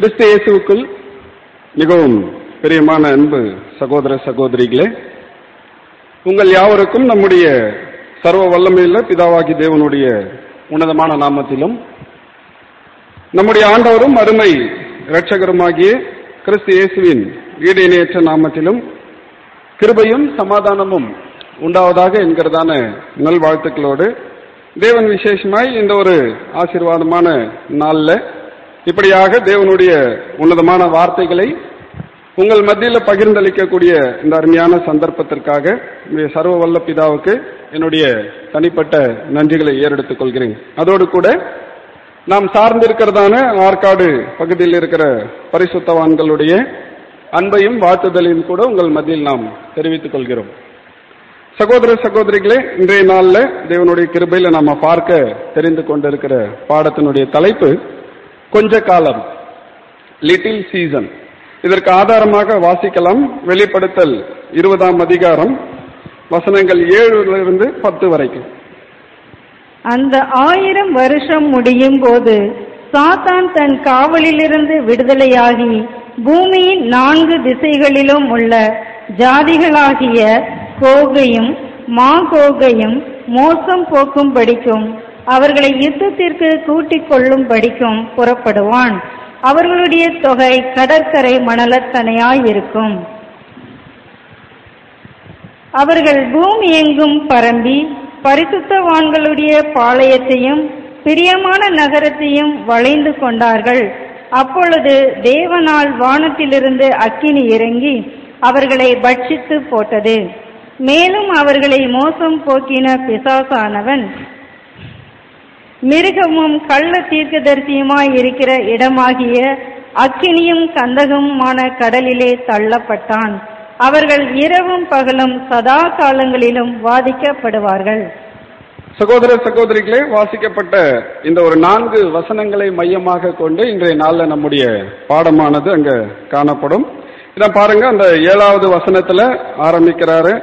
கிறிஸ்து இயேசுவுக்குள் மிகவும் பிரியமான அன்பு சகோதர சகோதரிகளே உங்கள் யாவருக்கும் நம்முடைய சர்வ வல்லமையுள்ள பிதாவாகி தேவனுடைய உன்னதமான நாமத்திலும் நம்முடைய ஆண்டவரும் அருமை இரட்சகருமாகிய கிறிஸ்து இயேசுவின் ஈடு இணையற்ற நாமத்திலும் கிருபையும் சமாதானமும் உண்டாவதாக என்கிறதான நல்வாழ்த்துக்களோடு தேவன் விசேஷமாய் இந்த ஒரு ஆசீர்வாதமான நாள்ல இப்படியாக தேவனுடைய உன்னதமான வார்த்தைகளை உங்கள் மத்தியில் பகிர்ந்தளிக்கக்கூடிய இந்த அருமையான சந்தர்ப்பத்திற்காக என்னுடைய சர்வ வல்ல பிதாவுக்கு என்னுடைய தனிப்பட்ட நன்றிகளை ஏறெடுத்துக் கொள்கிறேன் அதோடு கூட நாம் சார்ந்திருக்கிறதான ஆற்காடு பகுதியில் இருக்கிற பரிசுத்தவான்களுடைய அன்பையும் வாழ்த்துதலையும் கூட உங்கள் மத்தியில் நாம் தெரிவித்துக் கொள்கிறோம் சகோதர சகோதரிகளே இன்றைய நாள்ல தேவனுடைய கிருபையில நாம பார்க்க தெரிந்து கொண்டிருக்கிற பாடத்தினுடைய தலைப்பு கொஞ்ச காலம் லிட்டில் சீசன் இதற்கு ஆதாரமாக வாசிக்கலாம் வெளிப்படுத்தல் இருபதாம் அதிகாரம் வசனங்கள் ஏழுல இருந்து பத்து வரைக்கும் அந்த ஆயிரம் வருஷம் முடியும் போது சாத்தான் தன் காவலிலிருந்து விடுதலையாகி பூமியின் நான்கு திசைகளிலும் உள்ள ஜாதிகளாகிய கோகையும் மாகோகையும் மோசம் போக்கும் படிக்கும் அவர்களை யுத்தத்திற்கு கூட்டிக் கொள்ளும் படிக்கும் புறப்படுவான் அவர்களுடைய தொகை கடற்கரை மணலத்தனையாயிருக்கும் அவர்கள் பூமி எங்கும் பரம்பி பரிசுத்தவான்களுடைய பாளையத்தையும் பிரியமான நகரத்தையும் வளைந்து கொண்டார்கள் அப்பொழுது தேவனால் வானத்திலிருந்து அக்கினி இறங்கி அவர்களை பட்சித்து போட்டது மேலும் அவர்களை மோசம் போக்கின பிசாசானவன் மிருகமும் கள்ள தீர்க்கதரிசியுமாய் இருக்கிற இடமாகிய அக்கினியும் கந்தகமுமான கடலிலே தள்ளப்பட்டான் அவர்கள் இரவும் பகலும் சதா காலங்களிலும் வாதிக்கப்படுவார்கள் சகோதர சகோதரிகளே வாசிக்கப்பட்ட இந்த ஒரு நான்கு வசனங்களை மையமாக கொண்டு இன்றைய நாள்ல நம்முடைய பாடமானது அங்க காணப்படும் இத பாருங்க அந்த ஏழாவது வசனத்துல ஆரம்பிக்கிறாரு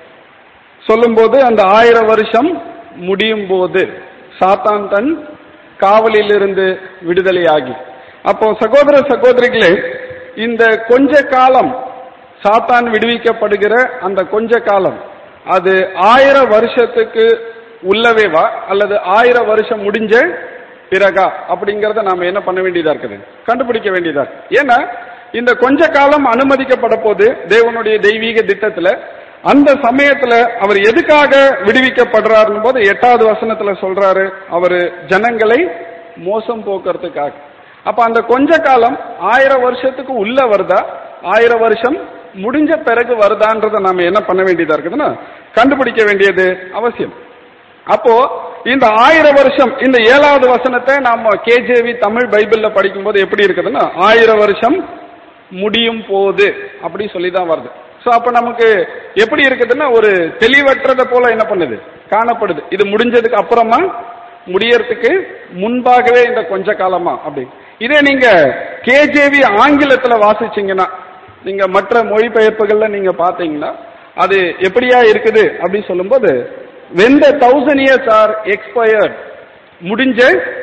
சொல்லும்போது அந்த ஆயிரம் வருஷம் முடியும் போது சாத்தான் தன் காவலில் இருந்து விடுதலையாகி அப்போ சகோதர சகோதரிகளே இந்த கொஞ்ச காலம் சாத்தான் விடுவிக்கப்படுகிற அந்த கொஞ்ச காலம் அது ஆயிரம் வருஷத்துக்கு உள்ளவேவா அல்லது ஆயிரம் வருஷம் முடிஞ்ச பிறகா அப்படிங்கறத நாம என்ன பண்ண வேண்டியதா இருக்குது கண்டுபிடிக்க வேண்டியதா இருக்கு ஏன்னா இந்த கொஞ்ச காலம் அனுமதிக்கப்பட போது தேவனுடைய தெய்வீக திட்டத்துல அந்த சமயத்துல அவர் எதுக்காக விடுவிக்கப்படுறாருன்னு போது எட்டாவது வசனத்துல சொல்றாரு அவரு ஜனங்களை மோசம் போக்குறதுக்காக அப்ப அந்த கொஞ்ச காலம் ஆயிரம் வருஷத்துக்கு உள்ள வருதா ஆயிரம் வருஷம் முடிஞ்ச பிறகு வருதான்றத நாம என்ன பண்ண வேண்டியதா இருக்குதுன்னா கண்டுபிடிக்க வேண்டியது அவசியம் அப்போ இந்த ஆயிரம் வருஷம் இந்த ஏழாவது வசனத்தை நாம கேஜேவி தமிழ் பைபிள்ல படிக்கும்போது எப்படி இருக்குதுன்னா ஆயிரம் வருஷம் முடியும் போது அப்படி சொல்லிதான் வருது சோ அப்ப நமக்கு எப்படி இருக்குதுன்னா ஒரு தெளிவற்றத போல என்ன பண்ணுது காணப்படுது இது முடிஞ்சதுக்கு அப்புறமா முடியறதுக்கு முன்பாகவே இந்த கொஞ்ச காலமா அப்படி இதே நீங்க கேஜேவி ஆங்கிலத்துல வாசிச்சீங்கன்னா நீங்க மற்ற மொழிபெயர்ப்புகள்ல நீங்க பாத்தீங்கன்னா அது எப்படியா இருக்குது அப்படின்னு சொல்லும்போது when the thousand years are expired முடிஞ்ச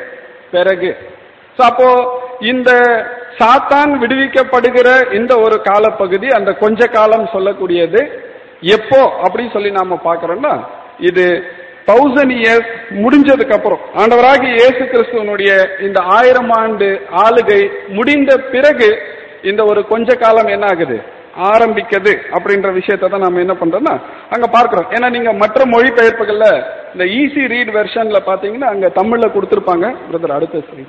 பிறகு அப்போ இந்த சாத்தான் விடுவிக்கப்படுகிற இந்த ஒரு காலப்பகுதி அந்த கொஞ்ச காலம் சொல்லக்கூடியது எப்போ அப்படின்னு சொல்லி நாம பாக்குறோம்னா இது தௌசண்ட் இயர்ஸ் முடிஞ்சதுக்கு அப்புறம் ஆண்டவராகி இயேசு கிறிஸ்துவனுடைய இந்த ஆயிரம் ஆண்டு ஆளுகை முடிந்த பிறகு இந்த ஒரு கொஞ்ச காலம் என்ன ஆகுது ஆரம்பிக்குது அப்படின்ற விஷயத்தை தான் நம்ம என்ன பண்றோம்னா அங்க பார்க்கிறோம் ஏன்னா நீங்க மற்ற மொழிபெயர்ப்புகள்ல இந்த ஈஸி ரீட் வெர்ஷன்ல பாத்தீங்கன்னா அங்க தமிழ்ல கொடுத்திருப்பாங்க பிரதர் அடுத்த ஸ்கிரீன்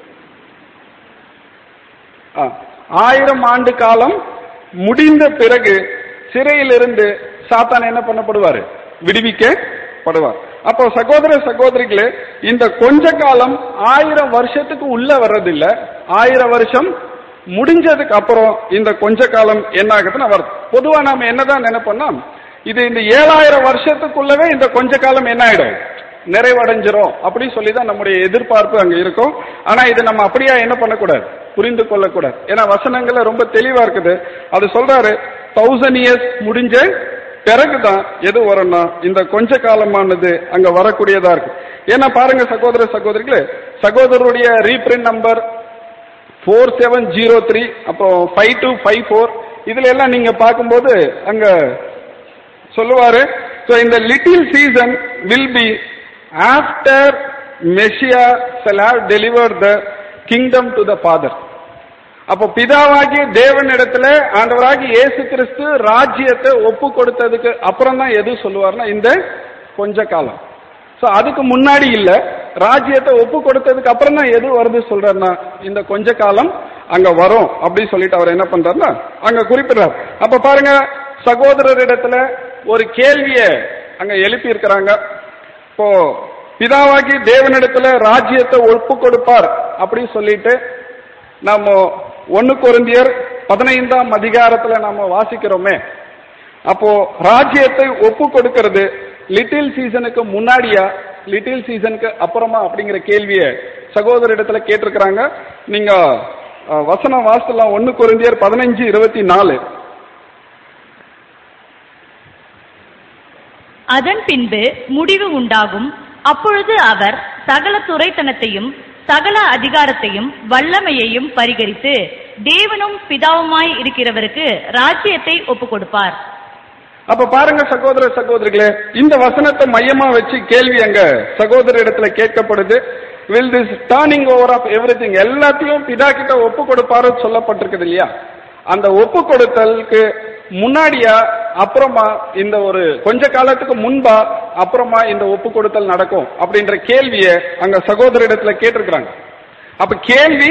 ஆயிரம் ஆண்டு காலம் முடிந்த பிறகு சிறையிலிருந்து சாத்தான் என்ன பண்ணப்படுவாரு விடுவிக்கப்படுவார் அப்போ சகோதர சகோதரிகளே இந்த கொஞ்ச காலம் ஆயிரம் வருஷத்துக்கு உள்ள வர்றதில்ல ஆயிரம் வருஷம் முடிஞ்சதுக்கு அப்புறம் இந்த கொஞ்ச காலம் என்ன ஆகுதுன்னு வருது பொதுவா நாம என்னதான் நினைப்போம்னா இது இந்த ஏழாயிரம் வருஷத்துக்குள்ளவே இந்த கொஞ்ச காலம் என்ன ஆயிடும் நிறைவடைஞ்சிரும் அப்படின்னு சொல்லி தான் நம்முடைய எதிர்பார்ப்பு அங்க இருக்கும் ஆனா இது நம்ம அப்படியா என்ன பண்ணக்கூடாது புரிந்து கொள்ளக்கூடாது ஏன்னா வசனங்கள்ல ரொம்ப தெளிவா இருக்குது அது சொல்றாரு தௌசண்ட் இயர்ஸ் முடிஞ்ச பிறகுதான் எது வரும்னா இந்த கொஞ்ச காலமானது அங்க வரக்கூடியதா இருக்கு ஏன்னா பாருங்க சகோதர சகோதரிகளே சகோதரருடைய reprint number four seven zero three அப்புறம் ஃபைவ் டூ ஃபைவ் ஃபோர் இதுல எல்லாம் நீங்க பார்க்கும்போது அங்க சொல்லுவாரு ஸோ இந்த little season will be after Messiah shall have delivered the kingdom to the father அப்போ பிதாவாகிய தேவனிடத்துல ஆண்டவராகிய இயேசு கிறிஸ்து ராஜ்யத்தை ஒப்பு கொடுத்ததுக்கு அப்புறம் தான் எது சொல்லுவார்னா இந்த கொஞ்ச காலம் சோ அதுக்கு முன்னாடி இல்ல ராஜ்யத்தை ஒப்பு கொடுத்ததுக்கு அப்புறம் தான் எது வருது சொல்றாருன்னா இந்த கொஞ்ச காலம் அங்க வரும் அப்படின்னு சொல்லிட்டு அவர் என்ன பண்றாருன்னா அங்க குறிப்பிடுறார் அப்ப பாருங்க சகோதரரிடத்துல ஒரு கேள்விய அங்க எழுப்பி இருக்கிறாங்க இப்போ பிதாவாகி தேவனிடத்துல ராஜ்யத்தை ஒப்பு கொடுப்பார் அப்படின்னு சொல்லிட்டு நாம ஒன்னு கொரிந்தியர் பதினைந்தாம் அதிகாரத்துல நாம வாசிக்கிறோமே அப்போ ராஜ்யத்தை ஒப்பு கொடுக்கிறது லிட்டில் சீசனுக்கு முன்னாடியா லிட்டில் சீசனுக்கு அப்புறமா அப்படிங்கிற கேள்விய சகோதரிடத்துல கேட்டிருக்கிறாங்க நீங்க அஹ், வசனம் வாசலாம் ஒன்னு கொரிந்தியர் பதினஞ்சு இருபத்தி நாலு அதன் பின்பு முடிவு உண்டாகும் அப்பொழுது அவர் சகல துரைத்தனத்தையும் சகல அதிகாரத்தையும் வல்லமையையும் பரிகரித்து தேவனும் பிதாவுமாய் இருக்கிறவருக்கு ராஜ்யத்தை ஒப்புக் கொடுப்பார் அப்ப பாருங்க சகோதர சகோதரிகளே இந்த வசனத்தை மையமா வச்சு கேள்வி அங்க சகோதர இடத்துல கேட்கப்படுது will this turning over of every எல்லாத்தையும் பிதா கிட்ட ஒப்பு கொடுப்பாரு சொல்லப்பட்டிருக்குது இல்லையா அந்த ஒப்பு கொடுத்தலுக்கு முன்னாடியா அப்புறமா இந்த ஒரு கொஞ்ச காலத்துக்கு முன்பா அப்புறமா இந்த ஒப்பு கொடுத்தல் நடக்கும் அப்படின்ற கேள்வியை அங்க சகோதர இடத்துல கேட்டிருக்கிறாங்க அப்ப கேள்வி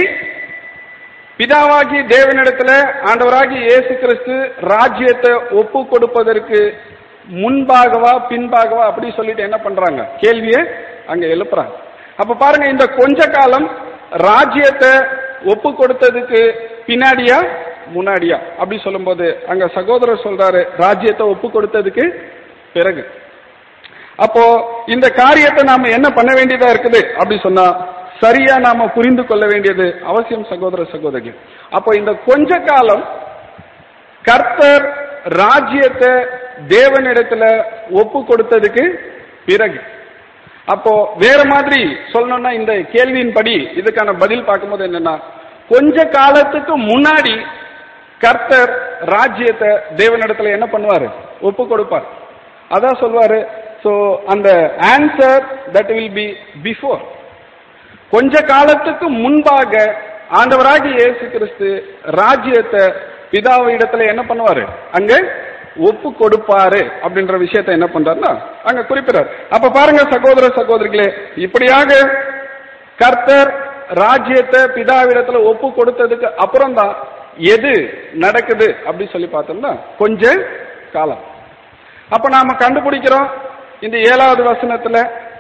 பிதாவாகி தேவனிடத்துல ஆண்டவராகி இயேசு கிறிஸ்து ராஜ்யத்தை ஒப்பு கொடுப்பதற்கு முன்பாகவா பின்பாகவா அப்படி சொல்லிட்டு என்ன பண்றாங்க கேள்வியை அங்க எழுப்புறாங்க அப்ப பாருங்க இந்த கொஞ்ச காலம் ராஜ்யத்தை ஒப்பு கொடுத்ததுக்கு பின்னாடியா முன்னாடியா அப்படி சொல்லும்போது அங்க சகோதரர் சொல்றாரு ராஜ்யத்தை ஒப்பு கொடுத்ததுக்கு பிறகு அப்போ இந்த காரியத்தை நாம என்ன பண்ண வேண்டியதா இருக்குது அப்படி சொன்னா சரியா நாம புரிந்து கொள்ள வேண்டியது அவசியம் சகோதர சகோதரி அப்போ இந்த கொஞ்ச காலம் கர்த்தர் ராஜ்யத்தை தேவனிடத்துல ஒப்பு கொடுத்ததுக்கு பிறகு அப்போ வேற மாதிரி சொல்லணும்னா இந்த கேள்வியின்படி இதுக்கான பதில் பார்க்கும்போது என்னன்னா கொஞ்ச காலத்துக்கு முன்னாடி கர்த்தர் ராஜ்யத்தை தேவனிடத்துல என்ன பண்ணுவாரு ஒப்பு கொடுப்பார் அதான் சொல்வாரு சோ அந்த answer that will be before கொஞ்ச காலத்துக்கு முன்பாக ஆண்டவராகிய இயேசு கிறிஸ்து ராஜ்யத்தை பிதாவு இடத்துல என்ன பண்ணுவாரு அங்க ஒப்பு கொடுப்பாரு அப்படின்ற விஷயத்தை என்ன பண்றாருன்னா அங்க குறிப்பிடார் அப்ப பாருங்க சகோதர சகோதரிகளே இப்படியாக கர்த்தர் ராஜ்யத்தை பிதாவிடத்துல ஒப்பு கொடுத்ததுக்கு அப்புறம் தான் எது நடக்குது அப்படி சொல்லி பார்த்தோம்னா கொஞ்ச காலம் அப்ப நாம கண்டுபிடிக்கிறோம் இந்த ஏழாவது வசனத்துல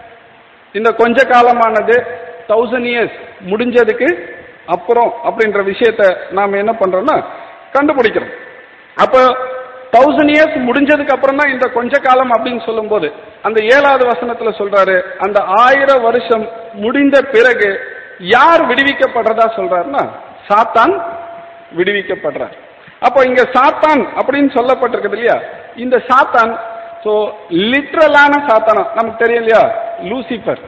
இந்த கொஞ்ச காலமானது தௌசண்ட் இயர்ஸ் முடிஞ்சதுக்கு அப்புறம் அப்படின்ற விஷயத்த நாம என்ன பண்றோம்னா கண்டுபிடிக்கிறோம் அப்ப தௌசண்ட் இயர்ஸ் முடிஞ்சதுக்கு அப்புறம் தான் இந்த கொஞ்ச காலம் அப்படின்னு சொல்லும்போது அந்த ஏழாவது வசனத்துல சொல்றாரு அந்த ஆயிரம் வருஷம் முடிந்த பிறகு யார் விடுவிக்கப்படுறதா சொல்றாருன்னா சாத்தான் விடுவிக்கப்படுறார் அப்போ இங்க சாத்தான் அப்படின்னு சொல்லப்பட்டிருக்குது இல்லையா இந்த சாத்தான் சோ லிட்ரலான சாத்தானம் நமக்கு தெரியும் இல்லையா லூசிபர்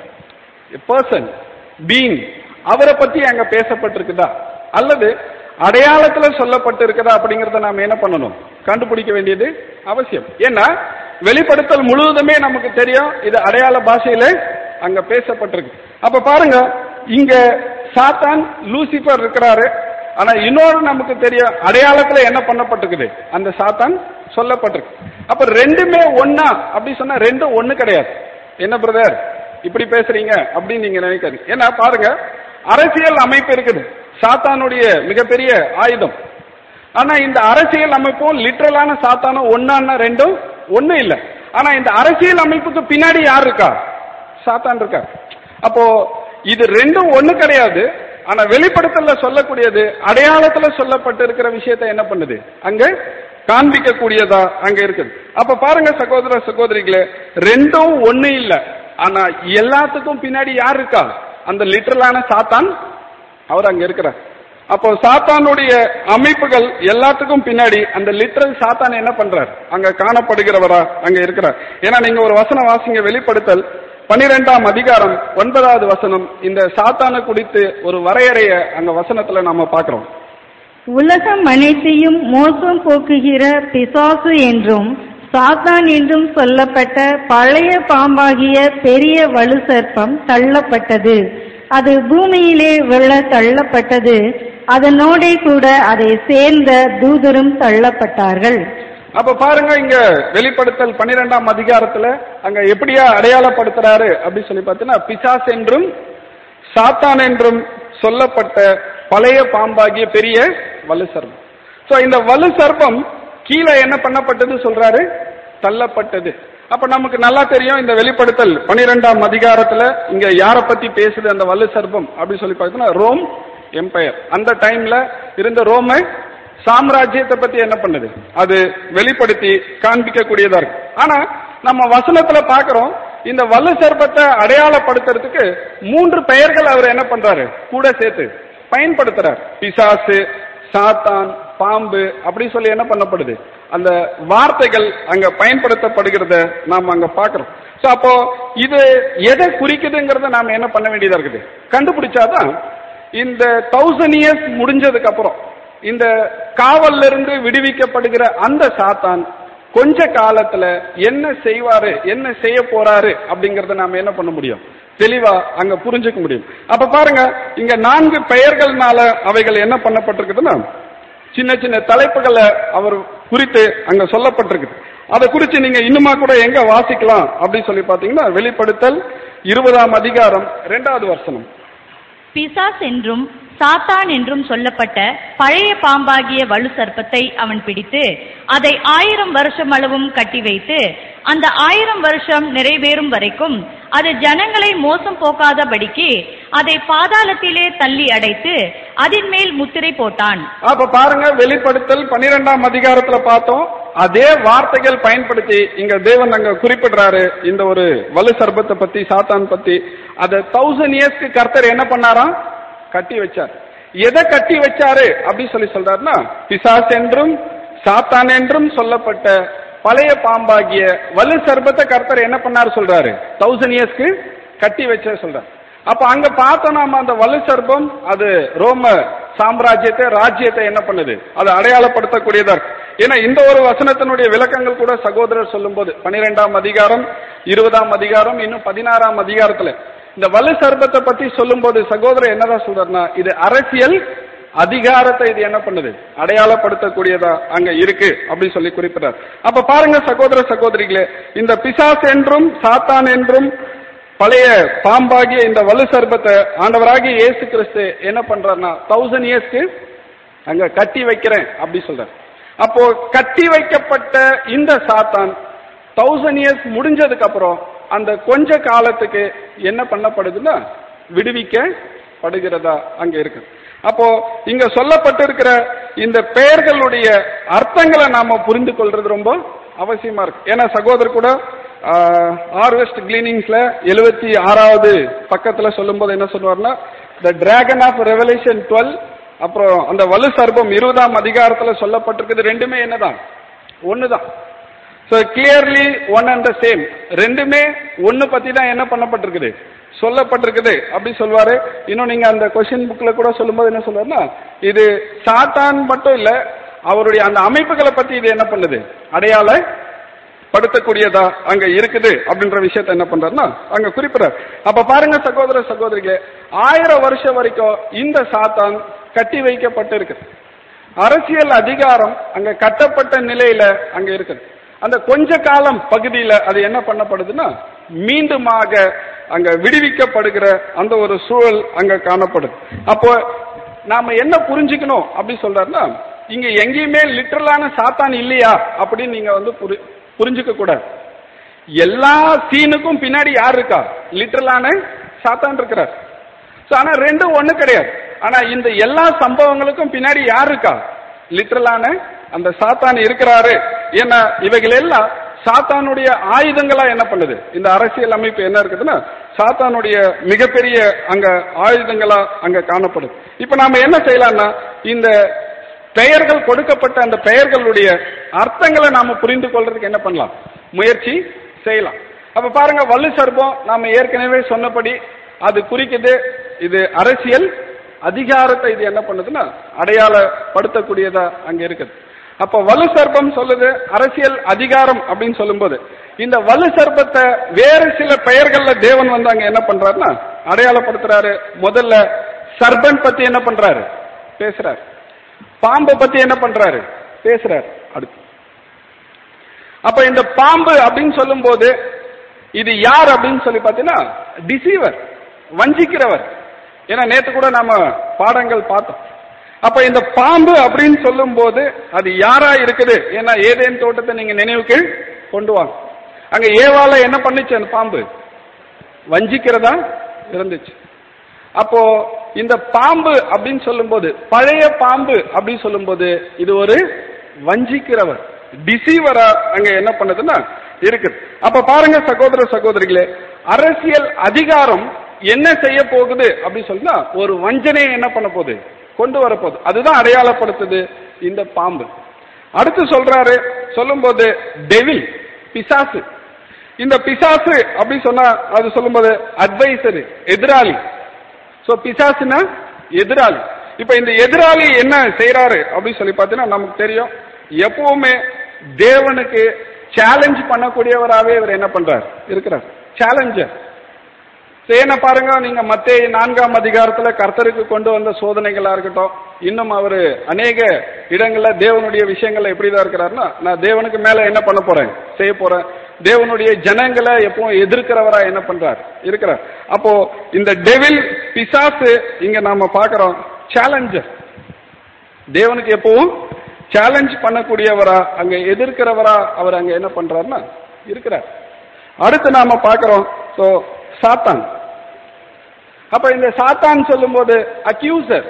பர்சன் பீங் அவரை பத்தி அங்க பேசப்பட்டிருக்குதா அல்லது அடையாளத்துல சொல்லப்பட்டிருக்குதா அப்படிங்கறத நாம என்ன பண்ணணும் கண்டுபிடிக்க வேண்டியது அவசியம் ஏன்னா வெளிப்படுத்தல் முழுவதுமே நமக்கு தெரியும் இது அடையாள பாஷையில அங்க பேசப்பட்டிருக்கு அப்ப பாருங்க இங்க சாத்தான் லூசிபர் இருக்கிறாரு ஆனா இன்னொரு நமக்கு தெரியும் அடையாளத்துல என்ன பண்ணப்பட்டிருக்குது அந்த சாத்தான் சொல்லப்பட்டிருக்கு அப்ப ரெண்டுமே ஒன்னா அப்படி சொன்னா ரெண்டும் ஒண்ணு கிடையாது என்ன பிரதர் இப்படி பேசுறீங்க அப்படின்னு நீங்க நினைக்காது ஏன்னா பாருங்க அரசியல் அமைப்பு இருக்குது சாத்தானுடைய மிகப்பெரிய ஆயுதம் ஆனா இந்த அரசியல் அமைப்பும் லிட்ரலான சாத்தானும் ஒன்னான்னா ரெண்டும் ஒண்ணு இல்ல ஆனா இந்த அரசியல் அமைப்புக்கு பின்னாடி யார் இருக்கா சாத்தான் இருக்கா அப்போ இது ரெண்டும் ஒண்ணு கிடையாது ஆனா வெளிப்படுத்தல சொல்லக்கூடியது அடையாளத்துல சொல்லப்பட்டு இருக்கிற விஷயத்தை என்ன பண்ணுது அங்க காண்பிக்க கூடியதா அங்க இருக்குது அப்ப பாருங்க சகோதர சகோதரிகளே ரெண்டும் ஒண்ணு இல்ல ஆனா எல்லாத்துக்கும் பின்னாடி யார் இருக்கா அந்த லிட்டரலான சாத்தான் அவர் அங்க இருக்கிறார் அப்போ சாத்தானுடைய அமைப்புகள் எல்லாத்துக்கும் பின்னாடி அந்த லிட்ரல் சாத்தான் என்ன பண்றார் அங்க காணப்படுகிறவரா அங்க இருக்கிறார் ஏன்னா நீங்க ஒரு வசனம் வாசிங்க வெளிப்படுத்தல் பனிரெண்டாம் அதிகாரம் ஒன்பதாவது வசனம் இந்த சாத்தானை குறித்து ஒரு வரையறைய அங்க வசனத்துல நாம பார்க்கிறோம் உலகம் அனைத்தையும் மோசம் போக்குகிற பிசாசு என்றும் சாத்தான் என்றும் சொல்லப்பட்ட பழைய பாம்பாகிய பெரிய வலு சர்ப்பம் தள்ளப்பட்டது அது பூமியிலே விழ தள்ளப்பட்டது அதனோடே கூட அதை சேர்ந்த தூதரும் தள்ளப்பட்டார்கள் அப்ப பாருங்க இங்க வெளிப்படுத்தல் பன்னிரெண்டாம் அதிகாரத்துல அங்க எப்படியா அடையாளப்படுத்துறாரு அப்படி சொல்லி பார்த்தீங்கன்னா பிசாஸ் என்றும் சாத்தான் என்றும் சொல்லப்பட்ட பழைய பாம்பாகிய பெரிய வலு சர்ப்பம் சோ இந்த வலு சர்ப்பம் கீழே என்ன பண்ணப்பட்டது சொல்றாரு தள்ளப்பட்டது அப்ப நமக்கு நல்லா தெரியும் இந்த வெளிப்படுத்தல் பனிரெண்டாம் அதிகாரத்துல இங்க யார பத்தி பேசுது அந்த வலு சர்ப்பம் அப்படி சொல்லி பார்த்தீங்கன்னா ரோம் எம்பையர் அந்த டைம்ல இருந்த ரோம சாம்ராஜ்யத்தை பத்தி என்ன பண்ணுது அது வெளிப்படுத்தி காண்பிக்க கூடியதா இருக்கு ஆனா நம்ம வசனத்துல பாக்குறோம் இந்த வலு சர்ப்பத்தை அடையாளப்படுத்துறதுக்கு மூன்று பெயர்கள் அவர் என்ன பண்றாரு கூட சேர்த்து பயன்படுத்துறார் பிசாசு சாத்தான் பாம்பு அப்படி சொல்லி என்ன பண்ணப்படுது அந்த வார்த்தைகள் அங்க பயன்படுத்தப்படுகிறத நாம அங்க பாக்குறோம் சோ அப்போ இது எதை குறிக்குதுங்கிறத நாம என்ன பண்ண வேண்டியதா இருக்குது கண்டுபிடிச்சாதான் இந்த தௌசண்ட் இயர்ஸ் முடிஞ்சதுக்கு அப்புறம் இந்த காவல்ல இருந்து விடுவிக்கப்படுகிற அந்த சாத்தான் கொஞ்ச காலத்துல என்ன செய்வாரு என்ன செய்ய போறாரு அப்படிங்கறத நாம என்ன பண்ண முடியும் தெளிவா அங்க புரிஞ்சுக்க முடியும் அப்ப பாருங்க இங்க நான்கு பெயர்கள்னால அவைகள் என்ன பண்ணப்பட்டிருக்குதுன்னா சின்ன சின்ன தலைப்புகளை அவர் குறித்து அங்க சொல்லப்பட்டிருக்குது அதை குறித்து நீங்க இன்னுமா கூட எங்க வாசிக்கலாம் அப்படின்னு சொல்லி பாத்தீங்கன்னா வெளிப்படுத்தல் இருபதாம் அதிகாரம் இரண்டாவது வசனம் பிசாஸ் என்றும் சாத்தான் என்றும் சொல்லப்பட்ட பழைய பாம்பாகிய வலு சர்ப்பத்தை அவன் பிடித்து அதை ஆயிரம் வருஷம் அளவும் கட்டி வைத்து அந்த ஆயிரம் வருஷம் நிறைவேறும் வரைக்கும் அது ஜனங்களை மோசம் போக்காதபடிக்கு அதை பாதாளத்திலே தள்ளி அடைத்து அதின் மேல் முத்திரை போட்டான் அப்ப பாருங்க வெளிப்படுத்தல் பன்னிரெண்டாம் அதிகாரத்துல பார்த்தோம் அதே வார்த்தைகள் பயன்படுத்தி இங்க தேவன் அங்க குறிப்பிடுறாரு இந்த ஒரு வலு சர்பத்தை பத்தி சாத்தான் பத்தி அத தௌசண்ட் இயர்ஸ்க்கு கர்த்தர் என்ன பண்ணாராம் கட்டி வச்சார் எதை கட்டி வச்சாரு அப்படி சொல்லி சொல்றாருன்னா பிசாஸ் என்றும் சாத்தான் என்றும் சொல்லப்பட்ட பழைய பாம்பாகிய வலு சர்பத்தை கர்த்தர் என்ன பண்ணாரு சொல்றாரு தௌசண்ட் இயர்ஸ்க்கு கட்டி வச்ச சொல்றாரு அப்ப அங்க பார்த்தோம் நாம அந்த வலு சர்பம் அது ரோம சாம்ராஜ்யத்தை ராஜ்யத்தை என்ன பண்ணுது அது அடையாளப்படுத்தக்கூடியதா இருக்கு ஏன்னா இந்த ஒரு வசனத்தினுடைய விளக்கங்கள் கூட சகோதரர் சொல்லும்போது பனிரெண்டாம் அதிகாரம் இருபதாம் அதிகாரம் இன்னும் பதினாறாம் அதிகாரத்துல இந்த வலு சர்பத்தை பத்தி சொல்லும்போது சகோதரர் என்னதான் சொல்றாருன்னா இது அரசியல் அதிகாரத்தை இது என்ன பண்ணுது அடையாளப்படுத்தக்கூடியதா அங்க இருக்கு அப்படின்னு சொல்லி குறிப்பிட்டார் அப்ப பாருங்க சகோதர சகோதரிகளே இந்த பிசாஸ் என்றும் சாத்தான் என்றும் பழைய பாம்பாகிய இந்த வலு சர்பத்தை ஆண்டவராகிய இயேசு கிறிஸ்து என்ன பண்றாருன்னா தௌசண்ட் இயர்ஸ்க்கு அங்க கட்டி வைக்கிறேன் அப்படி சொல்றார் அப்போ கட்டி வைக்கப்பட்ட இந்த சாத்தான் தௌசண்ட் இயர்ஸ் முடிஞ்சதுக்கு அப்புறம் அந்த கொஞ்ச காலத்துக்கு என்ன பண்ணப்படுதுன்னா விடுவிக்கப்படுகிறதா அங்க இருக்கு அப்போ இங்க சொல்லப்பட்டிருக்கிற இந்த பெயர்களுடைய அர்த்தங்களை நாம புரிந்து கொள்றது ரொம்ப அவசியமா இருக்கு ஏன்னா சகோதரர் கூட ஹார்வெஸ்ட் கிளீனிங்ஸ்ல எழுபத்தி ஆறாவது பக்கத்துல சொல்லும்போது என்ன சொல்லுவார்னா the dragon of revelation twelve அப்புறம் அந்த வலு சர்பம் இருபதாம் அதிகாரத்துல சொல்லப்பட்டிருக்குது ரெண்டுமே என்னதான் ஒண்ணுதான் so clearly one and the same ரெண்டுமே ஒன்னு பத்தி தான் என்ன பண்ணப்பட்டிருக்குது சொல்லப்பட்டிருக்குது அப்படி சொல்வாரு இன்னும் நீங்க அந்த கொஸ்டின் புக்ல கூட சொல்லும்போது என்ன சொல்லுவாருன்னா இது சாத்தான் மட்டும் இல்ல அவருடைய அந்த அமைப்புகளை பத்தி இது என்ன பண்ணுது அடையாள படுத்தக்கூடியதா அங்க இருக்குது அப்படின்ற விஷயத்த என்ன பண்றாருன்னா அங்க குறிப்பிடார் அப்ப பாருங்க சகோதர சகோதரிகளே ஆயிரம் வருஷம் வரைக்கும் இந்த சாத்தான் கட்டி வைக்கப்பட்டு இருக்குது அரசியல் அதிகாரம் அங்க கட்டப்பட்ட நிலையில அங்க இருக்குது அந்த கொஞ்ச காலம் பகுதியில அது என்ன பண்ணப்படுதுன்னா மீண்டுமாக அங்க விடுவிக்கப்படுகிற அந்த ஒரு சூழல் அங்க காணப்படுது அப்போ நாம என்ன புரிஞ்சுக்கணும் அப்படி சொல்றாருன்னா இங்க எங்கேயுமே லிட்டரலான சாத்தான் இல்லையா அப்படின்னு நீங்க வந்து புரி- புரிஞ்சுக்க கூடாது எல்லா சீனுக்கும் பின்னாடி யார் இருக்கா லிட்டரலான சாத்தான் இருக்கிறார் So, ஆனா ரெண்டும் ஒண்ணு கிடையாது ஆனா இந்த எல்லா சம்பவங்களுக்கும் பின்னாடி யார் இருக்கா லிட்டரலான அந்த சாத்தான் இருக்கிறாரு ஏன்னா இவைகள் எல்லாம் சாத்தானுடைய ஆயுதங்களா என்ன பண்ணுது இந்த அரசியல் அமைப்பு என்ன இருக்குதுன்னா சாத்தானுடைய மிகப்பெரிய அங்க ஆயுதங்களா அங்க காணப்படுது இப்ப நாம என்ன செய்யலாம்னா இந்த பெயர்கள் கொடுக்கப்பட்ட அந்த பெயர்களுடைய அர்த்தங்களை நாம புரிந்து கொள்றதுக்கு என்ன பண்ணலாம் முயற்சி செய்யலாம் அப்ப பாருங்க வலு சர்ப்பம் நாம ஏற்கனவே சொன்னபடி அது குறிக்குது இது அரசியல் அதிகாரத்தை இது என்ன பண்ணுதுன்னா அடையாளப்படுத்தக்கூடியதா அங்க இருக்குது அப்ப வலு சர்ப்பம் சொல்லுது அரசியல் அதிகாரம் அப்படின்னு சொல்லும்போது இந்த வலு சர்ப்பத்தை வேறு சில பெயர்கள்ல தேவன் வந்து அங்க என்ன பண்றாருன்னா அடையாளப்படுத்துறாரு முதல்ல சர்பன் பத்தி என்ன பண்றாரு பேசுறாரு பாம்பை பத்தி என்ன பண்றாரு பேசுறாரு அடுத்து அப்ப இந்த பாம்பு அப்படின்னு சொல்லும்போது இது யார் அப்படின்னு சொல்லி பார்த்தீங்கன்னா டிசீவர் வஞ்சிக்கிறவர் ஏன்னா நேத்து கூட நாம பாடங்கள் பார்த்தோம் அப்ப இந்த பாம்பு அப்படின்னு சொல்லும்போது அது யாரா இருக்குது ஏன்னா ஏதேன் தோட்டத்தை நீங்க நினைவுக்கு கொண்டு வாங்க அங்க ஏவால என்ன பண்ணுச்சு அந்த பாம்பு வஞ்சிக்கிறதா இருந்துச்சு அப்போ இந்த பாம்பு அப்படின்னு சொல்லும்போது பழைய பாம்பு அப்படின்னு சொல்லும்போது இது ஒரு வஞ்சிக்கிறவர் டிசீவரா அங்க என்ன பண்ணுதுன்னா இருக்குது அப்ப பாருங்க சகோதர சகோதரிகளே அரசியல் அதிகாரம் என்ன செய்ய போகுது அப்படின்னு சொன்னா ஒரு வஞ்சனையை என்ன பண்ண போகுது கொண்டு வரப்போகுது அதுதான் அடையாளப்படுத்துது இந்த பாம்பு அடுத்து சொல்றாரு சொல்லும்போது டெவில் பிசாசு இந்த பிசாசு அப்படி சொன்னா அது சொல்லும்போது அட்வைசரு எதிராளி சோ பிசாசுனா எதிராளி இப்ப இந்த எதிராளி என்ன செய்யறாரு அப்படின்னு சொல்லி பார்த்தீங்கன்னா நமக்கு தெரியும் எப்பவுமே தேவனுக்கு சேலஞ்ச் பண்ணக்கூடியவராகவே இவர் என்ன பண்றார் இருக்கிறார் சேலஞ்சர் ஏன்னா பாருங்க நீங்க மத்திய நான்காம் அதிகாரத்துல கர்த்தருக்கு கொண்டு வந்த சோதனைகளா இருக்கட்டும் இன்னும் அவரு அநேக இடங்கள்ல தேவனுடைய விஷயங்கள்ல எப்படிதான் இருக்கிறாருன்னா நான் தேவனுக்கு மேல என்ன பண்ண போறேன் செய்ய போறேன் தேவனுடைய ஜனங்களை எப்பவும் எதிர்க்கிறவரா என்ன பண்றார் இருக்கிறார் அப்போ இந்த டெவில் பிசாசு இங்க நாம பாக்குறோம் சேலஞ்சர் தேவனுக்கு எப்பவும் சேலஞ்ச் பண்ணக்கூடியவரா அங்க எதிர்க்கிறவரா அவர் அங்க என்ன பண்றாருன்னா இருக்கிறார் அடுத்து நாம பாக்குறோம் சோ சாத்தான் அப்ப இந்த சாத்தான் சொல்லும்போது அக்யூசர்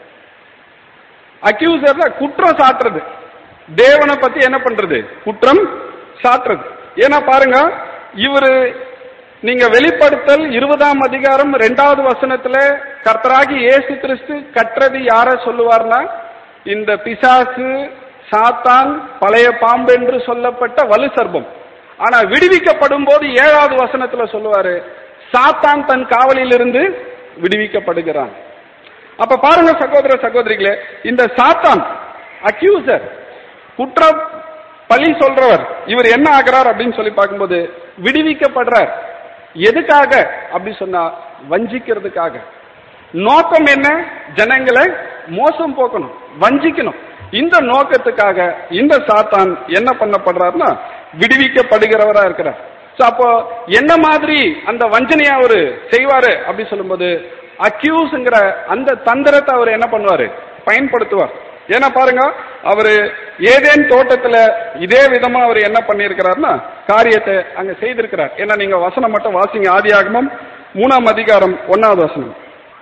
அக்யூசர்ல குற்றம் சாட்டுறது தேவனை பத்தி என்ன பண்றது குற்றம் சாட்டுறது ஏன்னா பாருங்க இவரு நீங்க வெளிப்படுத்தல் இருபதாம் அதிகாரம் ரெண்டாவது வசனத்துல கர்த்தராகி இயேசு கிறிஸ்து கற்றது யார சொல்லுவார்னா இந்த பிசாசு சாத்தான் பழைய பாம்பு என்று சொல்லப்பட்ட வலு சர்ப்பம் ஆனா விடுவிக்கப்படும் போது ஏழாவது வசனத்துல சொல்லுவாரு சாத்தான் தன் காவலிலிருந்து விடுவிக்கப்படுகிறான் அப்ப பாருங்க சகோதர சகோதரிகளே இந்த சாத்தான் அக்யூசர் குற்ற பழி சொல்றவர் இவர் என்ன ஆகிறார் அப்படின்னு சொல்லி பார்க்கும்போது விடுவிக்கப்படுறார் எதுக்காக அப்படி சொன்னா வஞ்சிக்கிறதுக்காக நோக்கம் என்ன ஜனங்களை மோசம் போக்கணும் வஞ்சிக்கணும் இந்த நோக்கத்துக்காக இந்த சாத்தான் என்ன பண்ணப்படுறாருன்னா விடுவிக்கப்படுகிறவரா இருக்கிறார் சோ அப்போ என்ன மாதிரி அந்த வஞ்சனையை அவரு செய்வாரு அப்படி சொல்லும்போது அக்யூஸ்ங்கிற அந்த தந்திரத்தை அவர் என்ன பண்ணுவாரு பயன்படுத்துவார் ஏன்னா பாருங்க அவரு ஏதேன் தோட்டத்துல இதே விதமா அவர் என்ன பண்ணியிருக்கிறார்னா காரியத்தை அங்க செய்திருக்கிறார் ஏன்னா நீங்க வசனம் மட்டும் வாசிங்க ஆதியாகமம் மூணாம் அதிகாரம் ஒன்னாவது வசனம்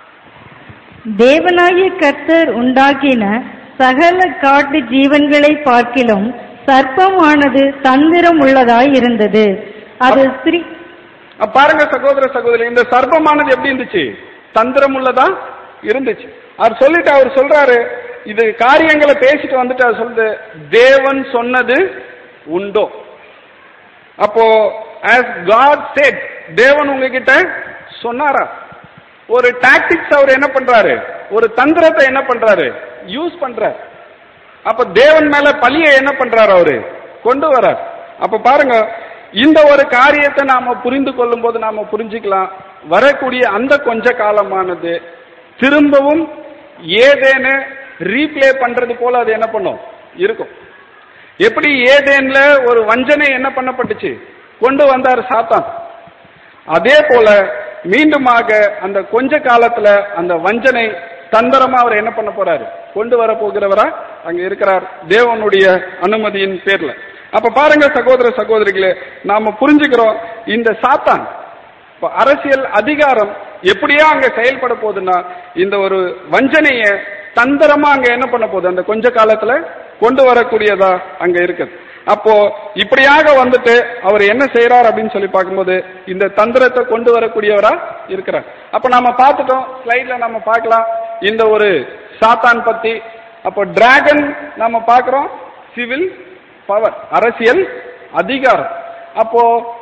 தேவனாகிய கர்த்தர் உண்டாக்கின சகல காட்டு ஜீவன்களை பார்க்கிலும் சர்ப்பமானது தந்திரம் உள்ளதாய் இருந்தது அது ஸ்திரீ அப்ப பாருங்க சகோதர சகோதரி இந்த சர்ப்பமானது எப்படி இருந்துச்சு தந்திரம் உள்ளதா இருந்துச்சு அவர் சொல்லிட்டு அவர் சொல்றாரு இது காரியங்களை பேசிட்டு வந்துட்டு அவர் சொல்லுது தேவன் சொன்னது உண்டோ அப்போ as God said தேவன் உங்ககிட்ட சொன்னாரா ஒரு டாக்டிக்ஸ் அவர் என்ன பண்றாரு ஒரு தந்திரத்தை என்ன பண்றாரு யூஸ் பண்றாரு அப்ப தேவன் மேல பழிய என்ன பண்றாரு அவரு கொண்டு வரார் அப்ப பாருங்க இந்த ஒரு காரியத்தை நாம புரிந்து கொள்ளும் போது நாம புரிஞ்சுக்கலாம் வரக்கூடிய அந்த கொஞ்ச காலமானது திரும்பவும் ஏதேன்னு ரீப்ளே பண்றது போல அது என்ன பண்ணும் இருக்கும் எப்படி ஏதேன்ல ஒரு வஞ்சனை என்ன பண்ணப்பட்டுச்சு கொண்டு வந்தார் சாத்தான் அதே போல மீண்டுமாக அந்த கொஞ்ச காலத்துல அந்த வஞ்சனை தந்திரமா அவர் என்ன பண்ண போறாரு கொண்டு வர போகிறவரா அங்க இருக்கிறார் தேவனுடைய அனுமதியின் பேர்ல அப்ப பாருங்க சகோதர சகோதரிகளே நாம புரிஞ்சுக்கிறோம் இந்த சாத்தான் இப்ப அரசியல் அதிகாரம் எப்படியா அங்க செயல்பட போகுதுன்னா இந்த ஒரு வஞ்சனைய தந்திரமா அங்க என்ன பண்ண போகுது அந்த கொஞ்ச காலத்துல கொண்டு வரக்கூடியதா அங்க இருக்குது அப்போ இப்படியாக வந்துட்டு அவர் என்ன செய்யறார் அப்படின்னு சொல்லி பார்க்கும்போது இந்த தந்திரத்தை கொண்டு வரக்கூடியவரா இருக்கிறார் அப்ப நாம பார்த்துட்டோம் ஸ்லைட்ல நம்ம பார்க்கலாம் இந்த ஒரு சாத்தான் பத்தி அப்போ டிராகன் நம்ம பார்க்கிறோம் சிவில் பவர் அரசியல் அதிகாரம் அப்போ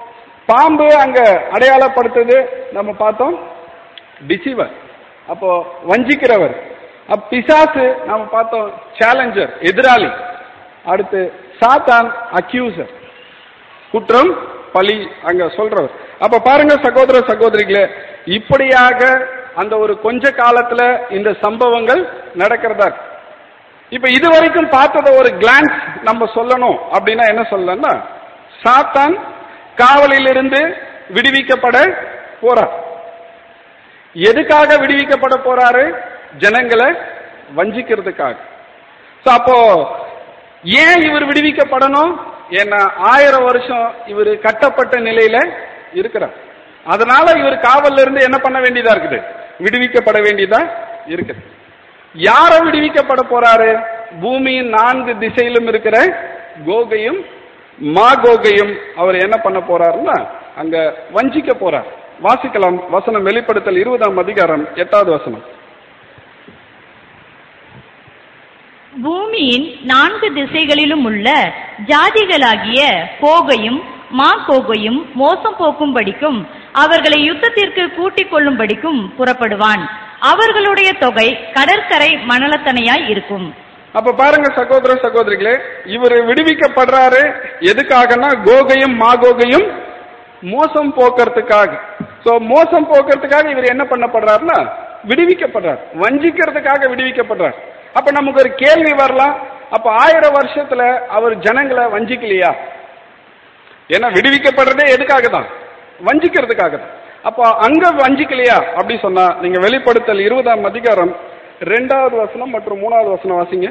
பாம்பு அங்க அடையாளப்படுத்துது நம்ம பார்த்தோம் டிசீவர் அப்போ வஞ்சிக்கிறவர் அப்ப பிசாசு நாம பார்த்தோம் சேலஞ்சர் எதிராளி அடுத்து சாத்தான் அக்யூசர் குற்றம் பழி அங்க சொல்றவர் அப்ப பாருங்க சகோதர சகோதரிகளே இப்படியாக அந்த ஒரு கொஞ்ச காலத்துல இந்த சம்பவங்கள் நடக்கிறதா இருக்கு. இப்ப இதுவரைக்கும் பார்த்தத ஒரு கிளான்ஸ் நம்ம சொல்லணும் அப்படின்னா என்ன சொல்லலாம்னா சாத்தான் காவலிலிருந்து விடுவிக்கப்பட போறார் எதுக்காக விடுவிக்கப்பட போறாரு ஜனங்களை வஞ்சிக்கிறதுக்காக So, அப்போ ஏன் இவர் விடுவிக்கப்படணும் ஏன்னா ஆயிரம் வருஷம் இவர் கட்டப்பட்ட நிலையில இருக்கிறார் அதனால இவர் காவல்ல இருந்து என்ன பண்ண வேண்டியதா இருக்குது விடுவிக்கப்பட வேண்டியதா இருக்குது யார விடுவிக்கப்பட போறாரு பூமியின் நான்கு திசையிலும் இருக்கிற கோகையும் மாகோகையும் அவர் என்ன பண்ண போறாருன்னா அங்க வஞ்சிக்க போறார் வாசிக்கலாம் வசனம் வெளிப்படுத்தல் இருபதாம் அதிகாரம் எட்டாவது வசனம் பூமியின் நான்கு திசைகளிலும் உள்ள ஜாதிகளாகிய போகையும் மாகோகையும் மோசம் போக்கும்படிக்கும் அவர்களை யுத்தத்திற்கு கூட்டிக் கொள்ளும்படிக்கும் புறப்படுவான் அவர்களுடைய தொகை கடற்கரை மணலத்தனையாய் இருக்கும் அப்ப பாருங்க சகோதர சகோதரிகளே இவர் விடுவிக்கப்படுறாரு எதுக்காகனா கோகையும் மாகோகையும் மோசம் போக்குறதுக்காக சோ மோசம் போக்குறதுக்காக இவர் என்ன பண்ணப்படுறாருன்னா விடுவிக்கப்படுறார் வஞ்சிக்கிறதுக்காக விடுவிக்கப்படுறார் அப்ப நமக்கு ஒரு கேள்வி வரலாம் அப்ப ஆயிரம் வருஷத்துல அவர் ஜனங்களை வஞ்சிக்கலையா ஏன்னா விடுவிக்கப்படுறதே எதுக்காக தான் வஞ்சிக்கிறதுக்காக தான் அப்போ அங்க வஞ்சிக்கலையா அப்படி சொன்னா நீங்க வெளிப்படுத்தல் இருபதாம் அதிகாரம் ரெண்டாவது வசனம் மற்றும் மூணாவது வசனம் வாசிங்க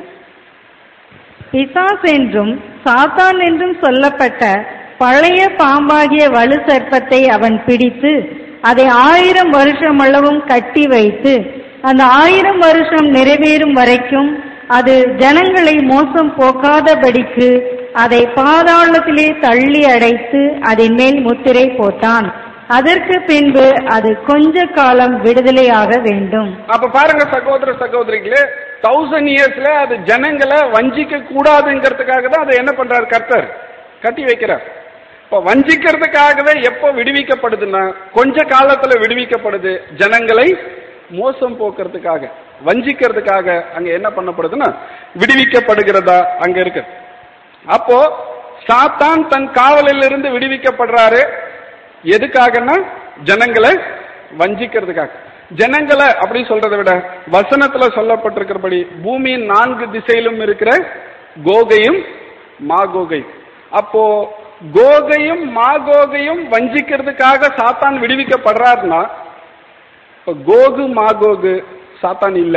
பிசாஸ் என்றும் சாத்தான் என்றும் சொல்லப்பட்ட பழைய பாம்பாகிய வலு சர்ப்பத்தை அவன் பிடித்து அதை ஆயிரம் வருஷம் அளவும் கட்டி வைத்து அந்த ஆயிரம் வருஷம் நிறைவேறும் வரைக்கும் அது ஜனங்களை மோசம் போக்காதபடிக்கு அதை பாதாளத்திலே தள்ளி அடைத்து அதன் மேல் முத்திரை போட்டான் அதற்கு பின்பு அது கொஞ்ச காலம் விடுதலையாக வேண்டும் அப்ப பாருங்க சகோதர சகோதரிகளே தௌசண்ட் இயர்ஸ்ல அது ஜனங்களை வஞ்சிக்க கூடாதுங்கிறதுக்காக தான் அதை என்ன பண்றாரு கர்த்தர் கட்டி வைக்கிறார் இப்ப வஞ்சிக்கிறதுக்காகவே எப்போ விடுவிக்கப்படுதுன்னா கொஞ்ச காலத்துல விடுவிக்கப்படுது ஜனங்களை மோசம் போக்குறதுக்காக வஞ்சிக்கிறதுக்காக அங்க என்ன பண்ணப்படுதுன்னா விடுவிக்கப்படுகிறதா அங்க இருக்கு அப்போ சாத்தான் தன் காவலில் இருந்து விடுவிக்கப்படுறாரு எதுக்காகன்னா ஜனங்களை வஞ்சிக்கிறதுக்காக ஜனங்களை அப்படி சொல்றதை விட வசனத்துல சொல்லப்பட்டிருக்கிறபடி பூமியின் நான்கு திசையிலும் இருக்கிற கோகையும் மாகோகையும் அப்போ கோகையும் மாகோகையும் வஞ்சிக்கிறதுக்காக சாத்தான் விடுவிக்கப்படுறாருன்னா இப்ப கோகு மாகோகு சாத்தான் இல்ல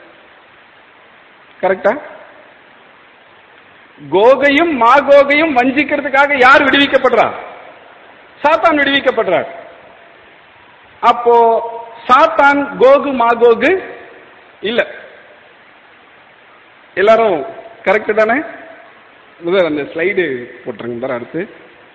கரெக்டா கோகையும் மாகோகையும் வஞ்சிக்கிறதுக்காக யார் விடுவிக்கப்படுறா சாத்தான் விடுவிக்கப்படுறார் அப்போ சாத்தான் கோகு மாகோகு இல்ல எல்லாரும் கரெக்ட் தானே முதல்ல அந்த ஸ்லைடு போட்டுருங்க பாரு அடுத்து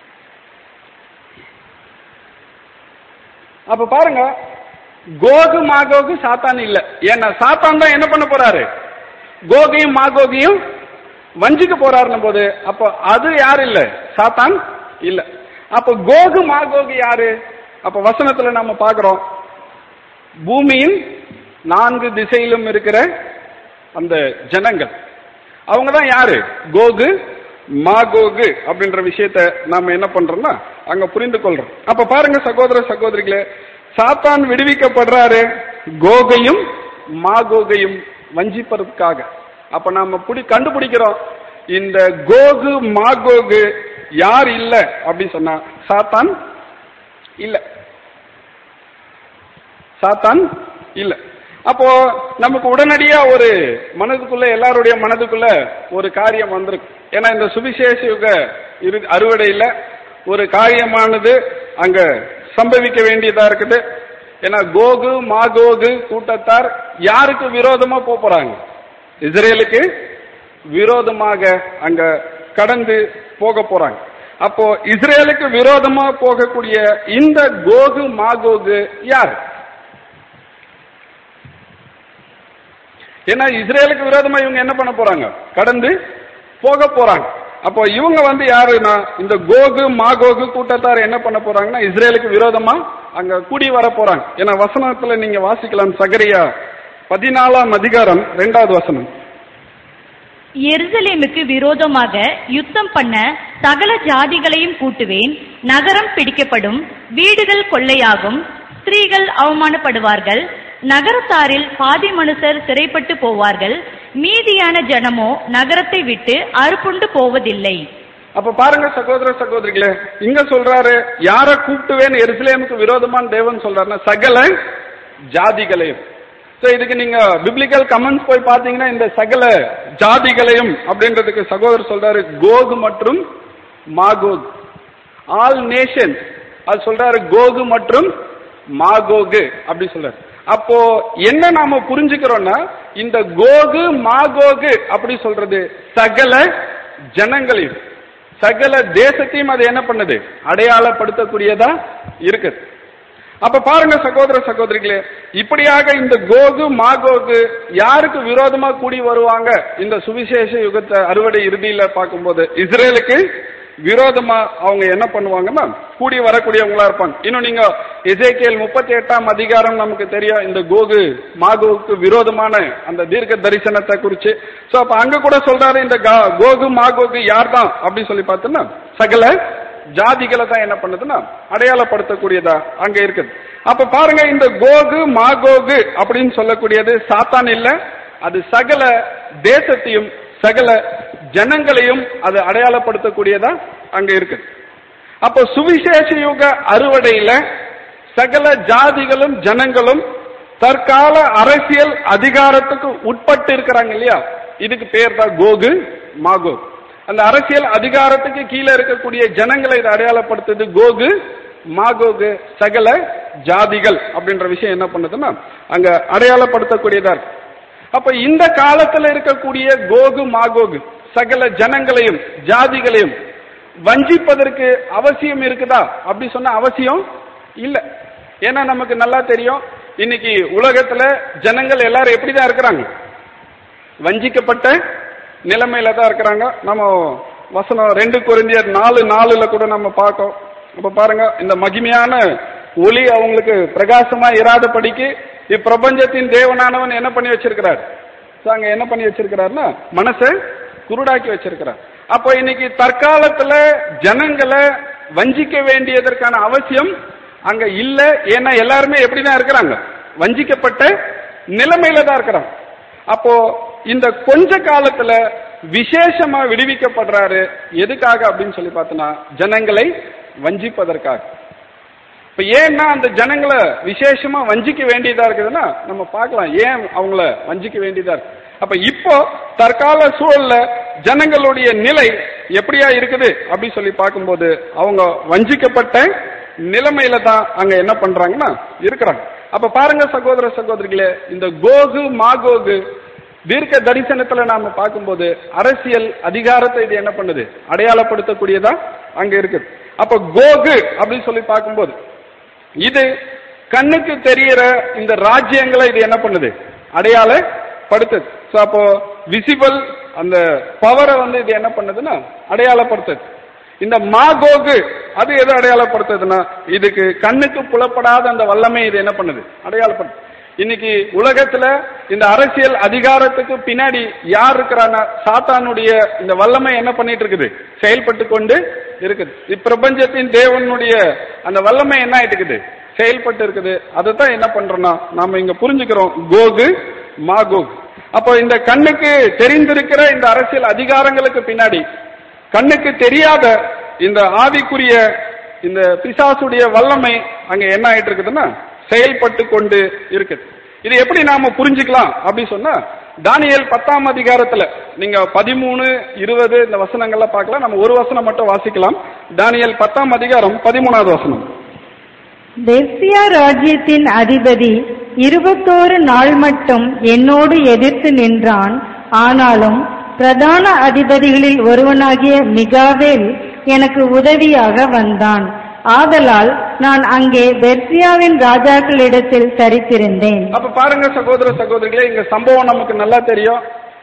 அப்ப பாருங்க கோகு மாகோகு சாத்தான் இல்ல ஏன்னா சாத்தான் தான் என்ன பண்ண போறாரு கோகையும் மாகோகையும் வஞ்சிக்க போறாருன்னும் போது அப்போ அது யாரு இல்ல சாத்தான் இல்ல அப்ப கோகு மாகோகு யாரு அப்ப வசனத்துல நாம பாக்குறோம் பூமியின் நான்கு திசையிலும் இருக்கிற அந்த ஜனங்கள் அவங்க தான் யாரு கோகு மாகோகு அப்படின்ற விஷயத்த நாம என்ன பண்றோம்னா அங்க புரிந்து கொள்றோம் அப்ப பாருங்க சகோதர சகோதரிகளே சாத்தான் விடுவிக்கப்படுறாரு கோகையும் மாகோகையும் வஞ்சிப்பதற்காக அப்ப நாம புடி கண்டுபிடிக்கிறோம் இந்த கோகு மாகோகு யார் இல்ல அப்படின்னு சொன்னா சாத்தான் இல்ல சாத்தான் இல்ல அப்போ நமக்கு உடனடியா ஒரு மனதுக்குள்ள எல்லாருடைய மனதுக்குள்ள ஒரு காரியம் வந்திருக்கு ஏன்னா இந்த சுவிசேஷ யுக இறு அறுவடையில ஒரு காரியமானது அங்க சம்பவிக்க வேண்டியதா இருக்குது ஏன்னா கோகு மாகோகு கூட்டத்தார் யாருக்கு விரோதமா போப் போறாங்க இஸ்ரேலுக்கு விரோதமாக அங்க கடந்து போக போறாங்க அப்போ இஸ்ரேலுக்கு விரோதமா போகக்கூடிய இந்த கோகு மாகோகு யார் ஏன்னா இஸ்ரேலுக்கு விரோதமா இவங்க என்ன பண்ண போறாங்க கடந்து போக போறாங்க அப்போ இவங்க வந்து யாருன்னா இந்த கோகு மாகோகு கூட்டத்தார் என்ன பண்ண போறாங்கன்னா இஸ்ரேலுக்கு விரோதமா அங்க கூடி வர போறாங்க ஏன்னா வசனத்துல நீங்க வாசிக்கலாம் சகரியா பதினாலாம் அதிகாரம் ரெண்டாவது வசனம் எருசலேமுக்கு விரோதமாக யுத்தம் பண்ண சகல ஜாதிகளையும் கூட்டுவேன் நகரம் பிடிக்கப்படும் வீடுகள் கொள்ளையாகும் ஸ்திரீகள் அவமானப்படுவார்கள் நகரத்தாரில் பாதி மனுஷர் சிறைப்பட்டு போவார்கள் மீதியான ஜனமோ நகரத்தை விட்டு அறுப்புண்டு போவதில்லை அப்ப பாருங்க சகோதர சகோதரிகளே இங்க சொல்றாரு யார கூப்பிட்டுவேன் எருசலேமுக்கு விரோதமான தேவன் சொல்றாருன்னா சகல ஜாதிகளையும் சோ இதுக்கு நீங்க பிப்ளிக்கல் கமெண்ட்ஸ் போய் பாத்தீங்கன்னா இந்த சகல ஜாதிகளையும் அப்படின்றதுக்கு சகோதரர் சொல்றாரு கோகு மற்றும் மாகோக் ஆல் நேஷன் அது சொல்றாரு கோகு மற்றும் மாகோகு அப்படி சொல்றாரு அப்போ என்ன நாம புரிஞ்சுக்கிறோம்னா இந்த கோகு மாகோகு அப்படி சொல்றது சகல ஜனங்களையும் சகல தேசத்தையும் அது என்ன பண்ணுது அடையாளப்படுத்தக்கூடியதா இருக்குது அப்ப பாருங்க சகோதர சகோதரிகளே இப்படியாக இந்த கோகு மாகோகு யாருக்கு விரோதமா கூடி வருவாங்க இந்த சுவிசேஷ யுகத்தை அறுவடை இறுதியில பார்க்கும்போது இஸ்ரேலுக்கு விரோதமா அவங்க என்ன பண்ணுவாங்கன்னா கூடி வரக்கூடியவங்களா இருப்பாங்க இன்னும் நீங்க எசேக்கியல் முப்பத்தி எட்டாம் அதிகாரம் நமக்கு தெரியும் இந்த கோகு மாகோவுக்கு விரோதமான அந்த தீர்க்க தரிசனத்தை குறிச்சு சோ அப்ப அங்க கூட சொல்றாரு இந்த கா- கோகு மாகோகு யார் தான் அப்படின்னு சொல்லி பார்த்தோம்னா சகல ஜாதிகளை தான் என்ன பண்ணுதுன்னா அடையாளப்படுத்தக்கூடியதா அங்க இருக்குது அப்ப பாருங்க இந்த கோகு மாகோகு அப்படின்னு சொல்லக்கூடியது சாத்தான் இல்ல அது சகல தேசத்தையும் சகல ஜனங்களையும் அது அடையாளப்படுத்தக்கூடியதா அங்க இருக்குது அப்போ சுவிசேஷ யுக அறுவடையில சகல ஜாதிகளும் ஜனங்களும் தற்கால அரசியல் அதிகாரத்துக்கு உட்பட்டு இருக்கிறாங்க இல்லையா இதுக்கு பேர் தான் கோகு மாகோக் அந்த அரசியல் அதிகாரத்துக்கு கீழே இருக்கக்கூடிய ஜனங்களை இது அடையாளப்படுத்துது கோகு மாகோகு சகல ஜாதிகள் அப்படின்ற விஷயம் என்ன பண்ணுதுன்னா அங்க அடையாளப்படுத்தக்கூடியதா இருக்கு அப்ப இந்த காலத்துல இருக்கக்கூடிய கோகு மாகோகு சகல ஜனங்களையும் ஜாதிகளையும் வஞ்சிப்பதற்கு அவசியம் இருக்குதா அப்படி சொன்ன அவசியம் இல்ல ஏன்னா நமக்கு நல்லா தெரியும் இன்னைக்கு உலகத்துல ஜனங்கள் எல்லாரும் எப்படிதான் இருக்கிறாங்க வஞ்சிக்கப்பட்ட நிலைமையில தான் இருக்கிறாங்க நம்ம வசனம் ரெண்டு குறைந்தியர் நாலு நாலுல கூட நம்ம பார்க்கோம் அப்ப பாருங்க இந்த மகிமையான ஒளி அவங்களுக்கு பிரகாசமா இராதபடிக்கு இப்பிரபஞ்சத்தின் தேவனானவன் என்ன பண்ணி வச்சிருக்கிறார் So, அங்க என்ன பண்ணி வச்சிருக்கிறாருன்னா மனசை குருடாக்கி வச்சிருக்கிறார் அப்போ இன்னைக்கு தற்காலத்துல ஜனங்களை வஞ்சிக்க வேண்டியதற்கான அவசியம் அங்க இல்ல ஏன்னா எல்லாருமே எப்படிதான் இருக்கிறாங்க வஞ்சிக்கப்பட்ட நிலைமையில தான் இருக்கிறாங்க அப்போ இந்த கொஞ்ச காலத்துல விசேஷமா விடுவிக்கப்படுறாரு எதுக்காக அப்படின்னு சொல்லி பார்த்தோன்னா ஜனங்களை வஞ்சிப்பதற்காக இப்ப ஏன்னா அந்த ஜனங்களை விசேஷமா வஞ்சிக்க வேண்டியதா இருக்குதுன்னா நம்ம பார்க்கலாம் ஏன் அவங்கள வஞ்சிக்க வேண்டியதா இருக்கு அப்ப இப்போ தற்கால சூழல்ல ஜனங்களுடைய நிலை எப்படியா இருக்குது அப்படி சொல்லி பார்க்கும்போது அவங்க வஞ்சிக்கப்பட்ட நிலைமையில தான் அங்க என்ன பண்றாங்கன்னா இருக்கிறாங்க அப்ப பாருங்க சகோதர சகோதரிகளே இந்த கோகு மாகோகு தீர்க்க தரிசனத்துல நாம பார்க்கும்போது அரசியல் அதிகாரத்தை இது என்ன பண்ணுது அடையாளப்படுத்தக்கூடியதா அங்க இருக்குது அப்ப கோகு அப்படின்னு சொல்லி பார்க்கும்போது இது கண்ணுக்கு தெரியிற இந்த ராஜ்யங்களை இது என்ன பண்ணுது அடையாளப்படுத்துது So, அப்போ விசிபிள் அந்த பவரை வந்து இது என்ன பண்ணுதுன்னா அடையாளப்படுத்துது இந்த மாகோகு அது எது அடையாளப்படுத்துதுன்னா இதுக்கு கண்ணுக்கு புலப்படாத அந்த வல்லமை இது என்ன பண்ணுது அடையாளப்படுத்து இன்னைக்கு உலகத்துல இந்த அரசியல் அதிகாரத்துக்கு பின்னாடி யார் இருக்கிறான்னா சாத்தானுடைய இந்த வல்லமை என்ன பண்ணிட்டு இருக்குது செயல்பட்டு கொண்டு இருக்குது இப்பிரபஞ்சத்தின் தேவனுடைய அந்த வல்லமை என்ன ஆயிட்டு இருக்குது செயல்பட்டு இருக்குது அதைத்தான் என்ன பண்றோம்னா நாம இங்க புரிஞ்சுக்கிறோம் கோகு மாகோக் அப்போ இந்த கண்ணுக்கு தெரிந்திருக்கிற இந்த அரசியல் அதிகாரங்களுக்கு பின்னாடி கண்ணுக்கு தெரியாத இந்த ஆவிக்குரிய இந்த பிசாசுடைய வல்லமை அங்க என்ன ஆயிட்டு இருக்குதுன்னா செயல்பட்டு கொண்டு இருக்குது இது எப்படி நாம புரிஞ்சுக்கலாம் அப்படி சொன்னா தானியேல் பத்தாம் அதிகாரத்துல நீங்க பதிமூணு இருபது இந்த வசனங்கள்ல பார்க்கலாம் நம்ம ஒரு வசனம் மட்டும் வாசிக்கலாம் தானியேல் பத்தாம் அதிகாரம் பதிமூணாவது வசனம் பெர்சியா ராஜ்யத்தின் அதிபதி இருபத்தோரு நாள் மட்டும் என்னோடு எதிர்த்து நின்றான் ஆனாலும் பிரதான அதிபதிகளில் ஒருவனாகிய மிகாவேல் எனக்கு உதவியாக வந்தான் ஆதலால் நான் அங்கே பெர்சியாவின் ராஜாக்களிடத்தில் தரித்திருந்தேன் அப்ப பாருங்க சகோதர சகோதரிகளே இங்க சம்பவம் நமக்கு நல்லா தெரியும்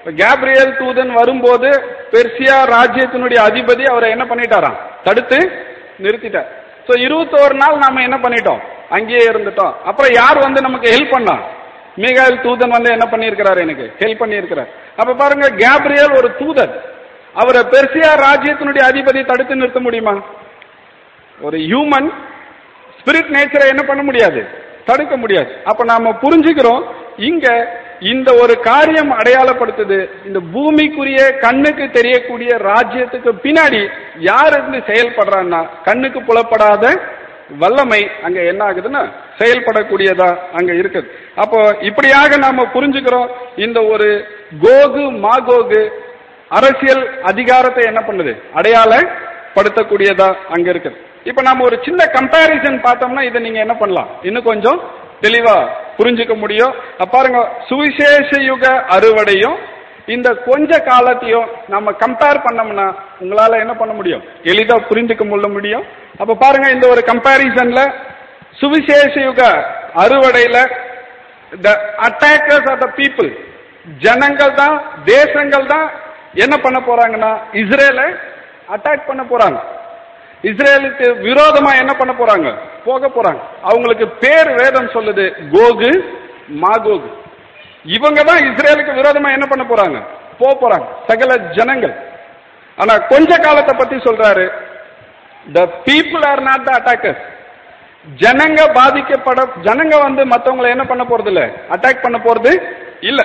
கேப்ரியல் தூதன் வரும்போது பெர்சியா ராஜ்யத்தினுடைய அதிபதி அவரை என்ன பண்ணிட்டாராம் தடுத்து நிறுத்திட்டார் சோ இருபத்தோரு நாள் நாம என்ன பண்ணிட்டோம் அங்கேயே இருந்துட்டோம் அப்புறம் யார் வந்து நமக்கு ஹெல்ப் பண்ணா மீகாயில் தூதன் வந்து என்ன பண்ணியிருக்கிறார் எனக்கு ஹெல்ப் பண்ணியிருக்கிறார் அப்ப பாருங்க கேப்ரியல் ஒரு தூதன் அவரை பெர்சியா ராஜ்யத்தினுடைய அதிபதி தடுத்து நிறுத்த முடியுமா ஒரு ஹியூமன் ஸ்பிரிட் நேச்சரை என்ன பண்ண முடியாது தடுக்க முடியாது அப்ப நாம புரிஞ்சுக்கிறோம் இங்க இந்த ஒரு காரியம் அடையாளப்படுத்துது இந்த பூமிக்குரிய கண்ணுக்கு தெரியக்கூடிய ராஜ்யத்துக்கு பின்னாடி யார் இருந்து செயல்படுறான்னா கண்ணுக்கு புலப்படாத வல்லமை அங்க என்ன ஆகுதுன்னா செயல்படக்கூடியதா அங்க இருக்குது அப்போ இப்படியாக நாம புரிஞ்சுக்கிறோம் இந்த ஒரு கோகு மாகோகு அரசியல் அதிகாரத்தை என்ன பண்ணுது அடையாளப்படுத்தக்கூடியதா அங்க இருக்குது இப்ப நாம ஒரு சின்ன கம்பாரிசன் பார்த்தோம்னா இதை நீங்க என்ன பண்ணலாம் இன்னும் கொஞ்சம் தெளிவா புரிஞ்சுக்க முடியும் அப்ப பாருங்க சுவிசேஷ யுக அறுவடையும் இந்த கொஞ்ச காலத்தையும் நம்ம கம்பேர் பண்ணோம்னா உங்களால என்ன பண்ண முடியும் எளிதா புரிஞ்சுக்க முள்ள முடியும் அப்ப பாருங்க இந்த ஒரு கம்பாரிசன்ல சுவிசேஷ யுக அறுவடையில the attackers of the people ஜனங்கள் தான் தேசங்கள் தான் என்ன பண்ண போறாங்கன்னா இஸ்ரேலை அட்டாக் பண்ண போறாங்க இஸ்ரேலுக்கு விரோதமா என்ன பண்ண போறாங்க போக போறாங்க அவங்களுக்கு பேர் வேதம் சொல்லுது கோகு மாகோகு இவங்க தான் இஸ்ரேலுக்கு விரோதமா என்ன பண்ண போறாங்க போக போறாங்க சகல ஜனங்கள் ஆனா கொஞ்ச காலத்தை பத்தி சொல்றாரு the people are not the attackers ஜனங்க பாதிக்கப்பட ஜனங்க வந்து மத்தவங்களை என்ன பண்ண போறது இல்ல அட்டாக் பண்ண போறது இல்ல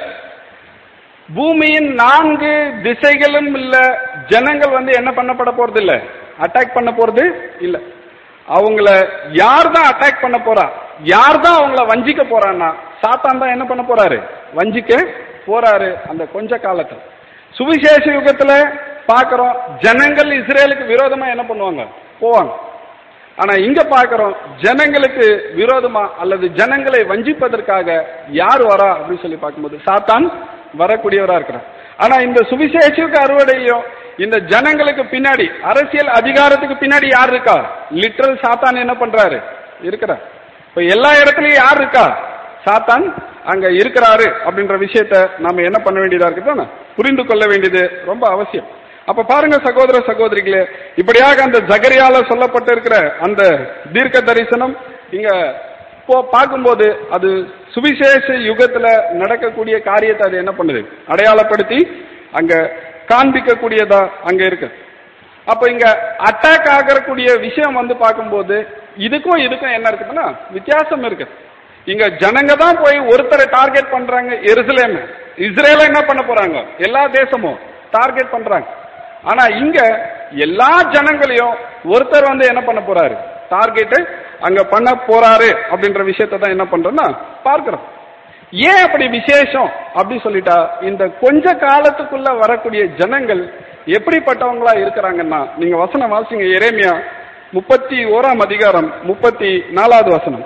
பூமியின் நான்கு திசைகளும் இல்ல ஜனங்கள் வந்து என்ன பண்ணப்பட போறது இல்ல அட்டாக் பண்ண போறது இல்ல அவங்கள யார் தான் அட்டாக் பண்ண போறா யார் தான் அவங்கள வஞ்சிக்க போறான்னா சாத்தான் தான் என்ன பண்ண போறாரு வஞ்சிக்க போறாரு அந்த கொஞ்ச காலத்துல சுவிசேஷ யுகத்துல பாக்குறோம் ஜனங்கள் இஸ்ரேலுக்கு விரோதமா என்ன பண்ணுவாங்க போவாங்க ஆனா இங்க பாக்குறோம் ஜனங்களுக்கு விரோதமா அல்லது ஜனங்களை வஞ்சிப்பதற்காக யார் வரா அப்படின்னு சொல்லி பார்க்கும்போது சாத்தான் வரக்கூடியவரா இருக்கிறார் ஆனா இந்த சுவிசேஷக்கு அறுவடையிலும் இந்த ஜனங்களுக்கு பின்னாடி அரசியல் அதிகாரத்துக்கு பின்னாடி யார் இருக்கா லிட்ரல் சாத்தான் என்ன பண்றாரு இருக்கிறார் இப்ப எல்லா இடத்துலயும் யார் இருக்கா சாத்தான் அங்க இருக்கிறாரு அப்படின்ற விஷயத்த நாம என்ன பண்ண வேண்டியதா இருக்குதுன்னா புரிந்து கொள்ள வேண்டியது ரொம்ப அவசியம் அப்ப பாருங்க சகோதர சகோதரிகளே இப்படியாக அந்த ஜகரியால சொல்லப்பட்டிருக்கிற அந்த தீர்க்க தரிசனம் இங்க போ பார்க்கும்போது அது சுவிசேஷ யுகத்துல நடக்கக்கூடிய காரியத்தை அது என்ன பண்ணுது அடையாளப்படுத்தி அங்க காண்பிக்கக்கூடியதா அங்க இருக்கு அப்ப இங்க அட்டாக் ஆகக்கூடிய விஷயம் வந்து பார்க்கும்போது இதுக்கும் இதுக்கும் என்ன இருக்குதுன்னா வித்தியாசம் இருக்கு இங்க ஜனங்க தான் போய் ஒருத்தரை டார்கெட் பண்றாங்க எருசலேம் இஸ்ரேல என்ன பண்ண போறாங்க எல்லா தேசமும் டார்கெட் பண்றாங்க ஆனா இங்க எல்லா ஜனங்களையும் ஒருத்தர் வந்து என்ன பண்ண போறாரு டார்கெட் அங்க பண்ண போறாரு அப்படின்ற விஷயத்த தான் என்ன பண்றோம்னா பார்க்கிறோம் ஏன் அப்படி விசேஷம் அப்படி சொல்லிட்டா இந்த கொஞ்ச காலத்துக்குள்ள வரக்கூடிய ஜனங்கள் எப்படிப்பட்டவங்களா இருக்கிறாங்கன்னா நீங்க வசனம் வாசிங்க எரேமியா முப்பத்தி ஓராம் அதிகாரம் முப்பத்தி நாலாவது வசனம்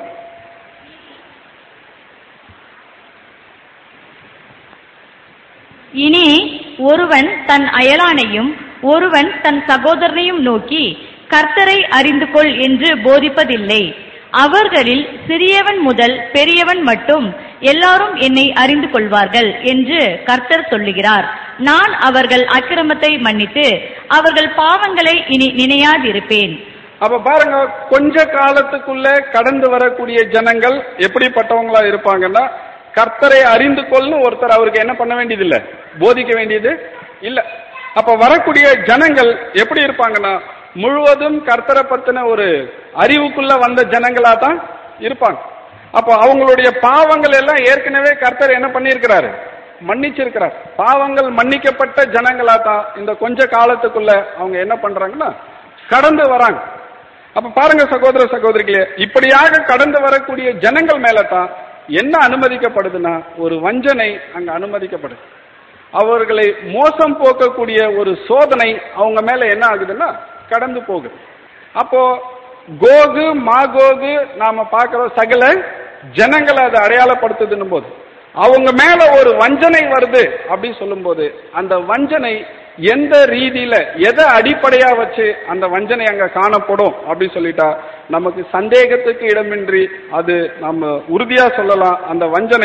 இனி ஒருவன் தன் அயலானையும் ஒருவன் தன் சகோதரனையும் நோக்கி கர்த்தரை அறிந்து கொள் என்று போதிப்பதில்லை அவர்களில் சிறியவன் முதல் பெரியவன் மட்டும் எல்லாரும் என்னை அறிந்து கொள்வார்கள் என்று கர்த்தர் சொல்லுகிறார் நான் அவர்கள் அக்கிரமத்தை மன்னித்து அவர்கள் பாவங்களை இனி நினையாதிருப்பேன் அப்ப பாருங்க கொஞ்ச காலத்துக்குள்ள கடந்து வரக்கூடிய ஜனங்கள் எப்படிப்பட்டவங்களா இருப்பாங்கன்னா கர்த்தரை அறிந்து கொள்னு ஒருத்தர் அவருக்கு என்ன பண்ண வேண்டியது இல்ல போதிக்க வேண்டியது இல்ல அப்ப வரக்கூடிய ஜனங்கள் எப்படி இருப்பாங்கன்னா முழுவதும் கர்த்தரை பத்தின ஒரு அறிவுக்குள்ள வந்த ஜனங்களா தான் இருப்பாங்க அப்போ அவங்களுடைய பாவங்கள் எல்லாம் ஏற்கனவே கர்த்தர் என்ன பண்ணியிருக்கிறாரு மன்னிச்சிருக்கிறார் பாவங்கள் மன்னிக்கப்பட்ட ஜனங்களா தான் இந்த கொஞ்ச காலத்துக்குள்ள அவங்க என்ன பண்றாங்கன்னா கடந்து வராங்க அப்ப பாருங்க சகோதர சகோதரிகளே இப்படியாக கடந்து வரக்கூடிய ஜனங்கள் மேல தான் என்ன அனுமதிக்கப்படுதுன்னா ஒரு வஞ்சனை அங்க அனுமதிக்கப்படுது அவர்களை மோசம் போக்கக்கூடிய ஒரு சோதனை அவங்க மேல என்ன ஆகுதுன்னா கடந்து போகுது அப்போ கோகு மாகோகு நாம பார்க்கிறோம் சகல ஜனங்களை அதை அடையாளப்படுத்துதுன்னும் போது அவங்க மேல ஒரு வஞ்சனை வருது அப்படின்னு சொல்லும்போது அந்த வஞ்சனை எந்த ரீதியில எதை அடிப்படையா வச்சு அந்த வஞ்சனை அங்க காணப்படும் அப்படின்னு சொல்லிட்டா நமக்கு சந்தேகத்துக்கு இடமின்றி அது நம்ம உறுதியா சொல்லலாம் அந்த வஞ்சனை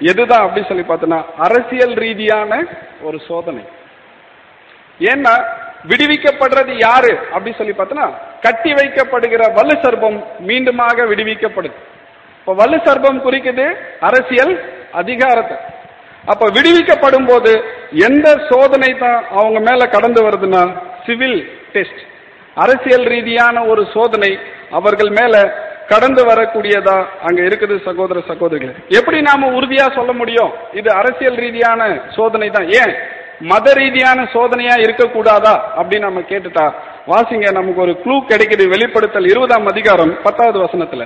எதுதான் அப்படி சொல்லி பார்த்தோன்னா அரசியல் ரீதியான ஒரு சோதனை ஏன்னா விடுவிக்கப்படுறது யாரு அப்படி சொல்லி பார்த்தோன்னா கட்டி வைக்கப்படுகிற வலு சர்பம் மீண்டுமாக விடுவிக்கப்படுது இப்ப வலு சர்பம் குறிக்குது அரசியல் அதிகாரத்தை அப்ப விடுவிக்கப்படும் போது எந்த சோதனை தான் அவங்க மேல கடந்து வருதுன்னா சிவில் டெஸ்ட் அரசியல் ரீதியான ஒரு சோதனை அவர்கள் மேல கடந்து வரக்கூடியதா அங்க இருக்குது சகோதர சகோதரிகளே எப்படி நாம உறுதியா சொல்ல முடியும் இது அரசியல் ரீதியான சோதனை தான் ஏன் மத ரீதியான சோதனையா இருக்கக்கூடாதா அப்படின்னு நம்ம கேட்டுட்டா வாசிங்க நமக்கு ஒரு க்ளூ கிடைக்குது வெளிப்படுத்தல் இருபதாம் அதிகாரம் பத்தாவது வசனத்துல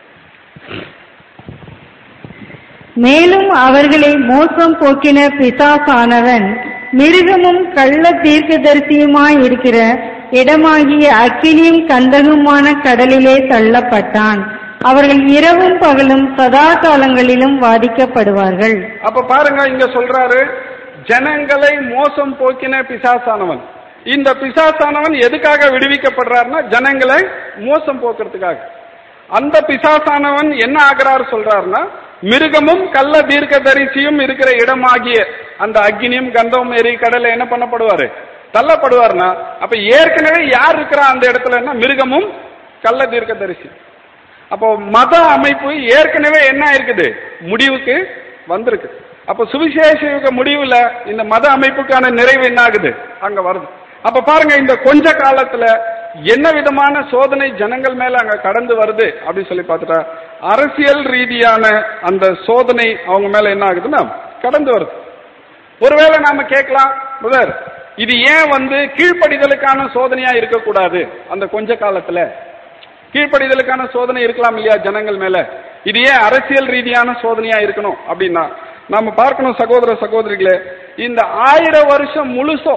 மேலும் அவர்களை மோசம் போக்கின பிசாசானவன் மிருகமும் கள்ள தீர்க்கதரிசியுமாய் இருக்கிற இடமாகிய அக்கினியும் கந்தகுமான கடலிலே தள்ளப்பட்டான் அவர்கள் இரவும் பகலும் சதா காலங்களிலும் வாதிக்கப்படுவார்கள் அப்ப பாருங்க இங்க சொல்றாரு ஜனங்களை மோசம் போக்கின பிசாசானவன் இந்த பிசாசானவன் எதுக்காக விடுவிக்கப்படுறாருன்னா ஜனங்களை மோசம் போக்குறதுக்காக அந்த பிசாசானவன் என்ன ஆகிறார் சொல்றாருன்னா மிருகமும் கள்ள தீர்க்கதரிசியும் இருக்கிற இடமாகிய அந்த அக்னியும் கந்தமும் எரி கடலை என்ன பண்ணப்படுவாரு தள்ளப்படுவார்னா அப்ப ஏற்கனவே யார் இருக்கிறா அந்த இடத்துலன்னா மிருகமும் கள்ள தீர்க்கதரிசி அப்போ மத அமைப்பு ஏற்கனவே என்ன இருக்குது முடிவுக்கு வந்திருக்கு அப்ப சுவிசேஷ யுக முடிவுல இந்த மத அமைப்புக்கான நிறைவு என்ன ஆகுது அங்க வருது அப்ப பாருங்க இந்த கொஞ்ச காலத்துல என்ன விதமான சோதனை ஜனங்கள் மேல அங்க கடந்து வருது அப்படின்னு சொல்லி பார்த்துட்டா அரசியல் ரீதியான அந்த சோதனை அவங்க மேல என்ன ஆகுதுன்னா கடந்து வருது ஒருவேளை நாம கேட்கலாம் பிரதர் இது ஏன் வந்து கீழ்ப்படிதலுக்கான சோதனையா இருக்கக்கூடாது அந்த கொஞ்ச காலத்துல கீழ்ப்படிதலுக்கான சோதனை இருக்கலாம் இல்லையா ஜனங்கள் மேல இது ஏன் அரசியல் ரீதியான சோதனையா இருக்கணும் அப்படின்னா நாம பார்க்கணும் சகோதர சகோதரிகளே இந்த ஆயிரம் வருஷம் முழுசும்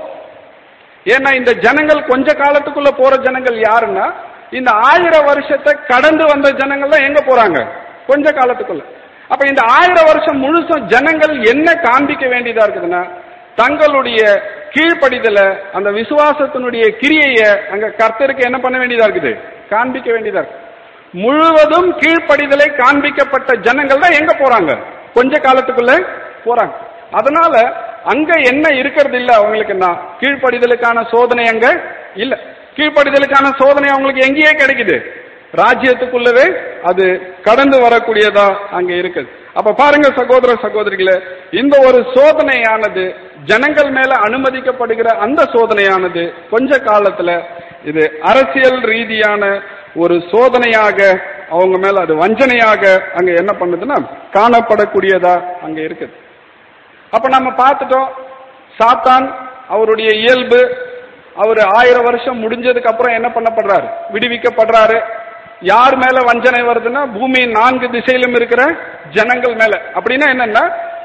ஏன்னா இந்த ஜனங்கள் கொஞ்ச காலத்துக்குள்ள போற ஜனங்கள் யாருன்னா இந்த ஆயிரம் வருஷத்தை கடந்து வந்த ஜனங்கள் தான் எங்க போறாங்க கொஞ்ச காலத்துக்குள்ள அப்ப இந்த ஆயிரம் வருஷம் முழுசும் ஜனங்கள் என்ன காண்பிக்க வேண்டியதா இருக்குதுன்னா தங்களுடைய கீழ்ப்படிதல அந்த விசுவாசத்தினுடைய கிரியைய அங்க கர்த்தருக்கு என்ன பண்ண வேண்டியதா இருக்குது காண்பிக்க வேண்டியதா இருக்கு முழுவதும் கீழ்ப்படிதலை காண்பிக்கப்பட்ட ஜனங்கள் தான் எங்க போறாங்க கொஞ்ச காலத்துக்குள்ள போறாங்க அதனால அங்க என்ன இருக்கிறது இல்ல அவங்களுக்குன்னா கீழ்ப்படிதலுக்கான சோதனை அங்க இல்ல கீழ்ப்படிதலுக்கான சோதனை அவங்களுக்கு எங்கேயே கிடைக்குது ராஜ்யத்துக்குள்ளவே அது கடந்து வரக்கூடியதா அங்க இருக்குது அப்ப பாருங்க சகோதர சகோதரிகளே இந்த ஒரு சோதனையானது ஜனங்கள் மேல அனுமதிக்கப்படுகிற அந்த சோதனையானது கொஞ்ச காலத்துல இது அரசியல் ரீதியான ஒரு சோதனையாக அவங்க மேல அது வஞ்சனையாக அங்க என்ன பண்ணுதுன்னா காணப்படக்கூடியதா அங்க இருக்குது அப்ப நம்ம பார்த்துட்டோம் சாத்தான் அவருடைய இயல்பு அவர் ஆயிரம் வருஷம் முடிஞ்சதுக்கு அப்புறம் என்ன பண்ணப்படுறாரு விடுவிக்கப்படுறாரு யார் மேல வஞ்சனை வருதுன்னா பூமியின் நான்கு திசையிலும் இருக்கிற ஜனங்கள் மேல அப்படின்னா என்னன்னா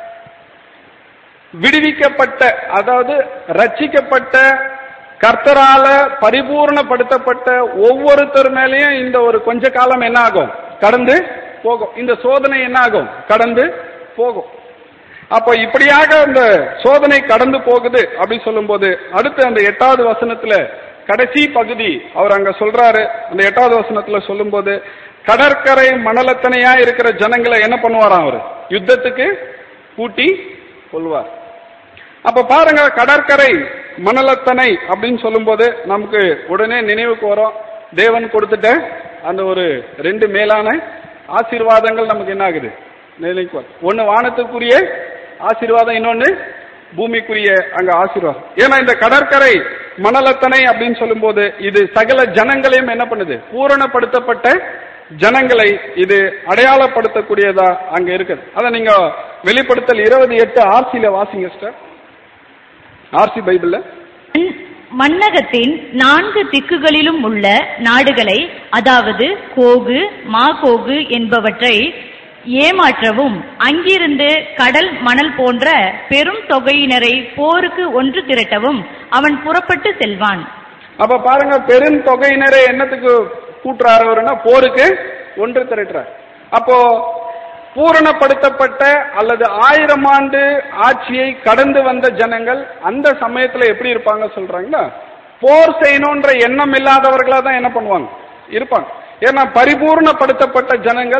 விடுவிக்கப்பட்ட அதாவது ரட்சிக்கப்பட்ட கர்த்தரால பரிபூர்ணப்படுத்தப்பட்ட ஒவ்வொருத்தர் மேலேயும் இந்த ஒரு கொஞ்ச காலம் என்ன ஆகும் கடந்து போகும் இந்த சோதனை என்ன ஆகும் கடந்து போகும் அப்ப இப்படியாக அந்த சோதனை கடந்து போகுது அப்படின்னு சொல்லும்போது அடுத்து அந்த எட்டாவது வசனத்துல கடைசி பகுதி அவர் அங்க சொல்றாரு அந்த எட்டாவது வசனத்துல சொல்லும்போது கடற்கரை மணலத்தனையா இருக்கிற ஜனங்களை என்ன பண்ணுவாராம் அவர் யுத்தத்துக்கு கூட்டி கொள்வார் அப்ப பாருங்க கடற்கரை மணலத்தனை அப்படின்னு சொல்லும்போது நமக்கு உடனே நினைவுக்கு வரும் தேவன் கொடுத்துட்ட அந்த ஒரு ரெண்டு மேலான ஆசீர்வாதங்கள் நமக்கு என்ன ஆகுது நினைவுக்கு வரும் ஒன்னு வானத்துக்குரிய ஆசீர்வாதம் இன்னொன்னு பூமிக்குரிய அங்க ஆசீர்வாதம் ஏன்னா இந்த கடற்கரை மணலத்தனை அப்படின்னு சொல்லும்போது இது சகல ஜனங்களையும் என்ன பண்ணுது பூரணப்படுத்தப்பட்ட ஜனங்களை இது அடையாளப்படுத்தக்கூடியதா அங்க இருக்குது அதை நீங்க வெளிப்படுத்தல் இருபது எட்டு ஆர்சியில வாசிங்க சிஸ்டர் ஆர்சி பைபிள்ல மன்னகத்தின் நான்கு திக்குகளிலும் உள்ள நாடுகளை அதாவது கோகு மாகோகு என்பவற்றை ஏமாற்றவும் அங்கிருந்து கடல் மணல் போன்ற பெரும் தொகையினரை போருக்கு ஒன்று திரட்டவும் அவன் புறப்பட்டு செல்வான் அப்ப பாருங்க பெரும் தொகையினரை என்னத்துக்கு கூட்டுறாரு அவருன்னா போருக்கு ஒன்று திரட்டுறார் அப்போ பூரணப்படுத்தப்பட்ட அல்லது ஆயிரம் ஆண்டு ஆட்சியை கடந்து வந்த ஜனங்கள் அந்த சமயத்துல எப்படி இருப்பாங்க சொல்றாங்கன்னா போர் செய்யணும்ன்ற எண்ணம் இல்லாதவர்களா தான் என்ன பண்ணுவாங்க இருப்பாங்க ஏன்னா பரிபூர்ணப்படுத்தப்பட்ட ஜனங்கள்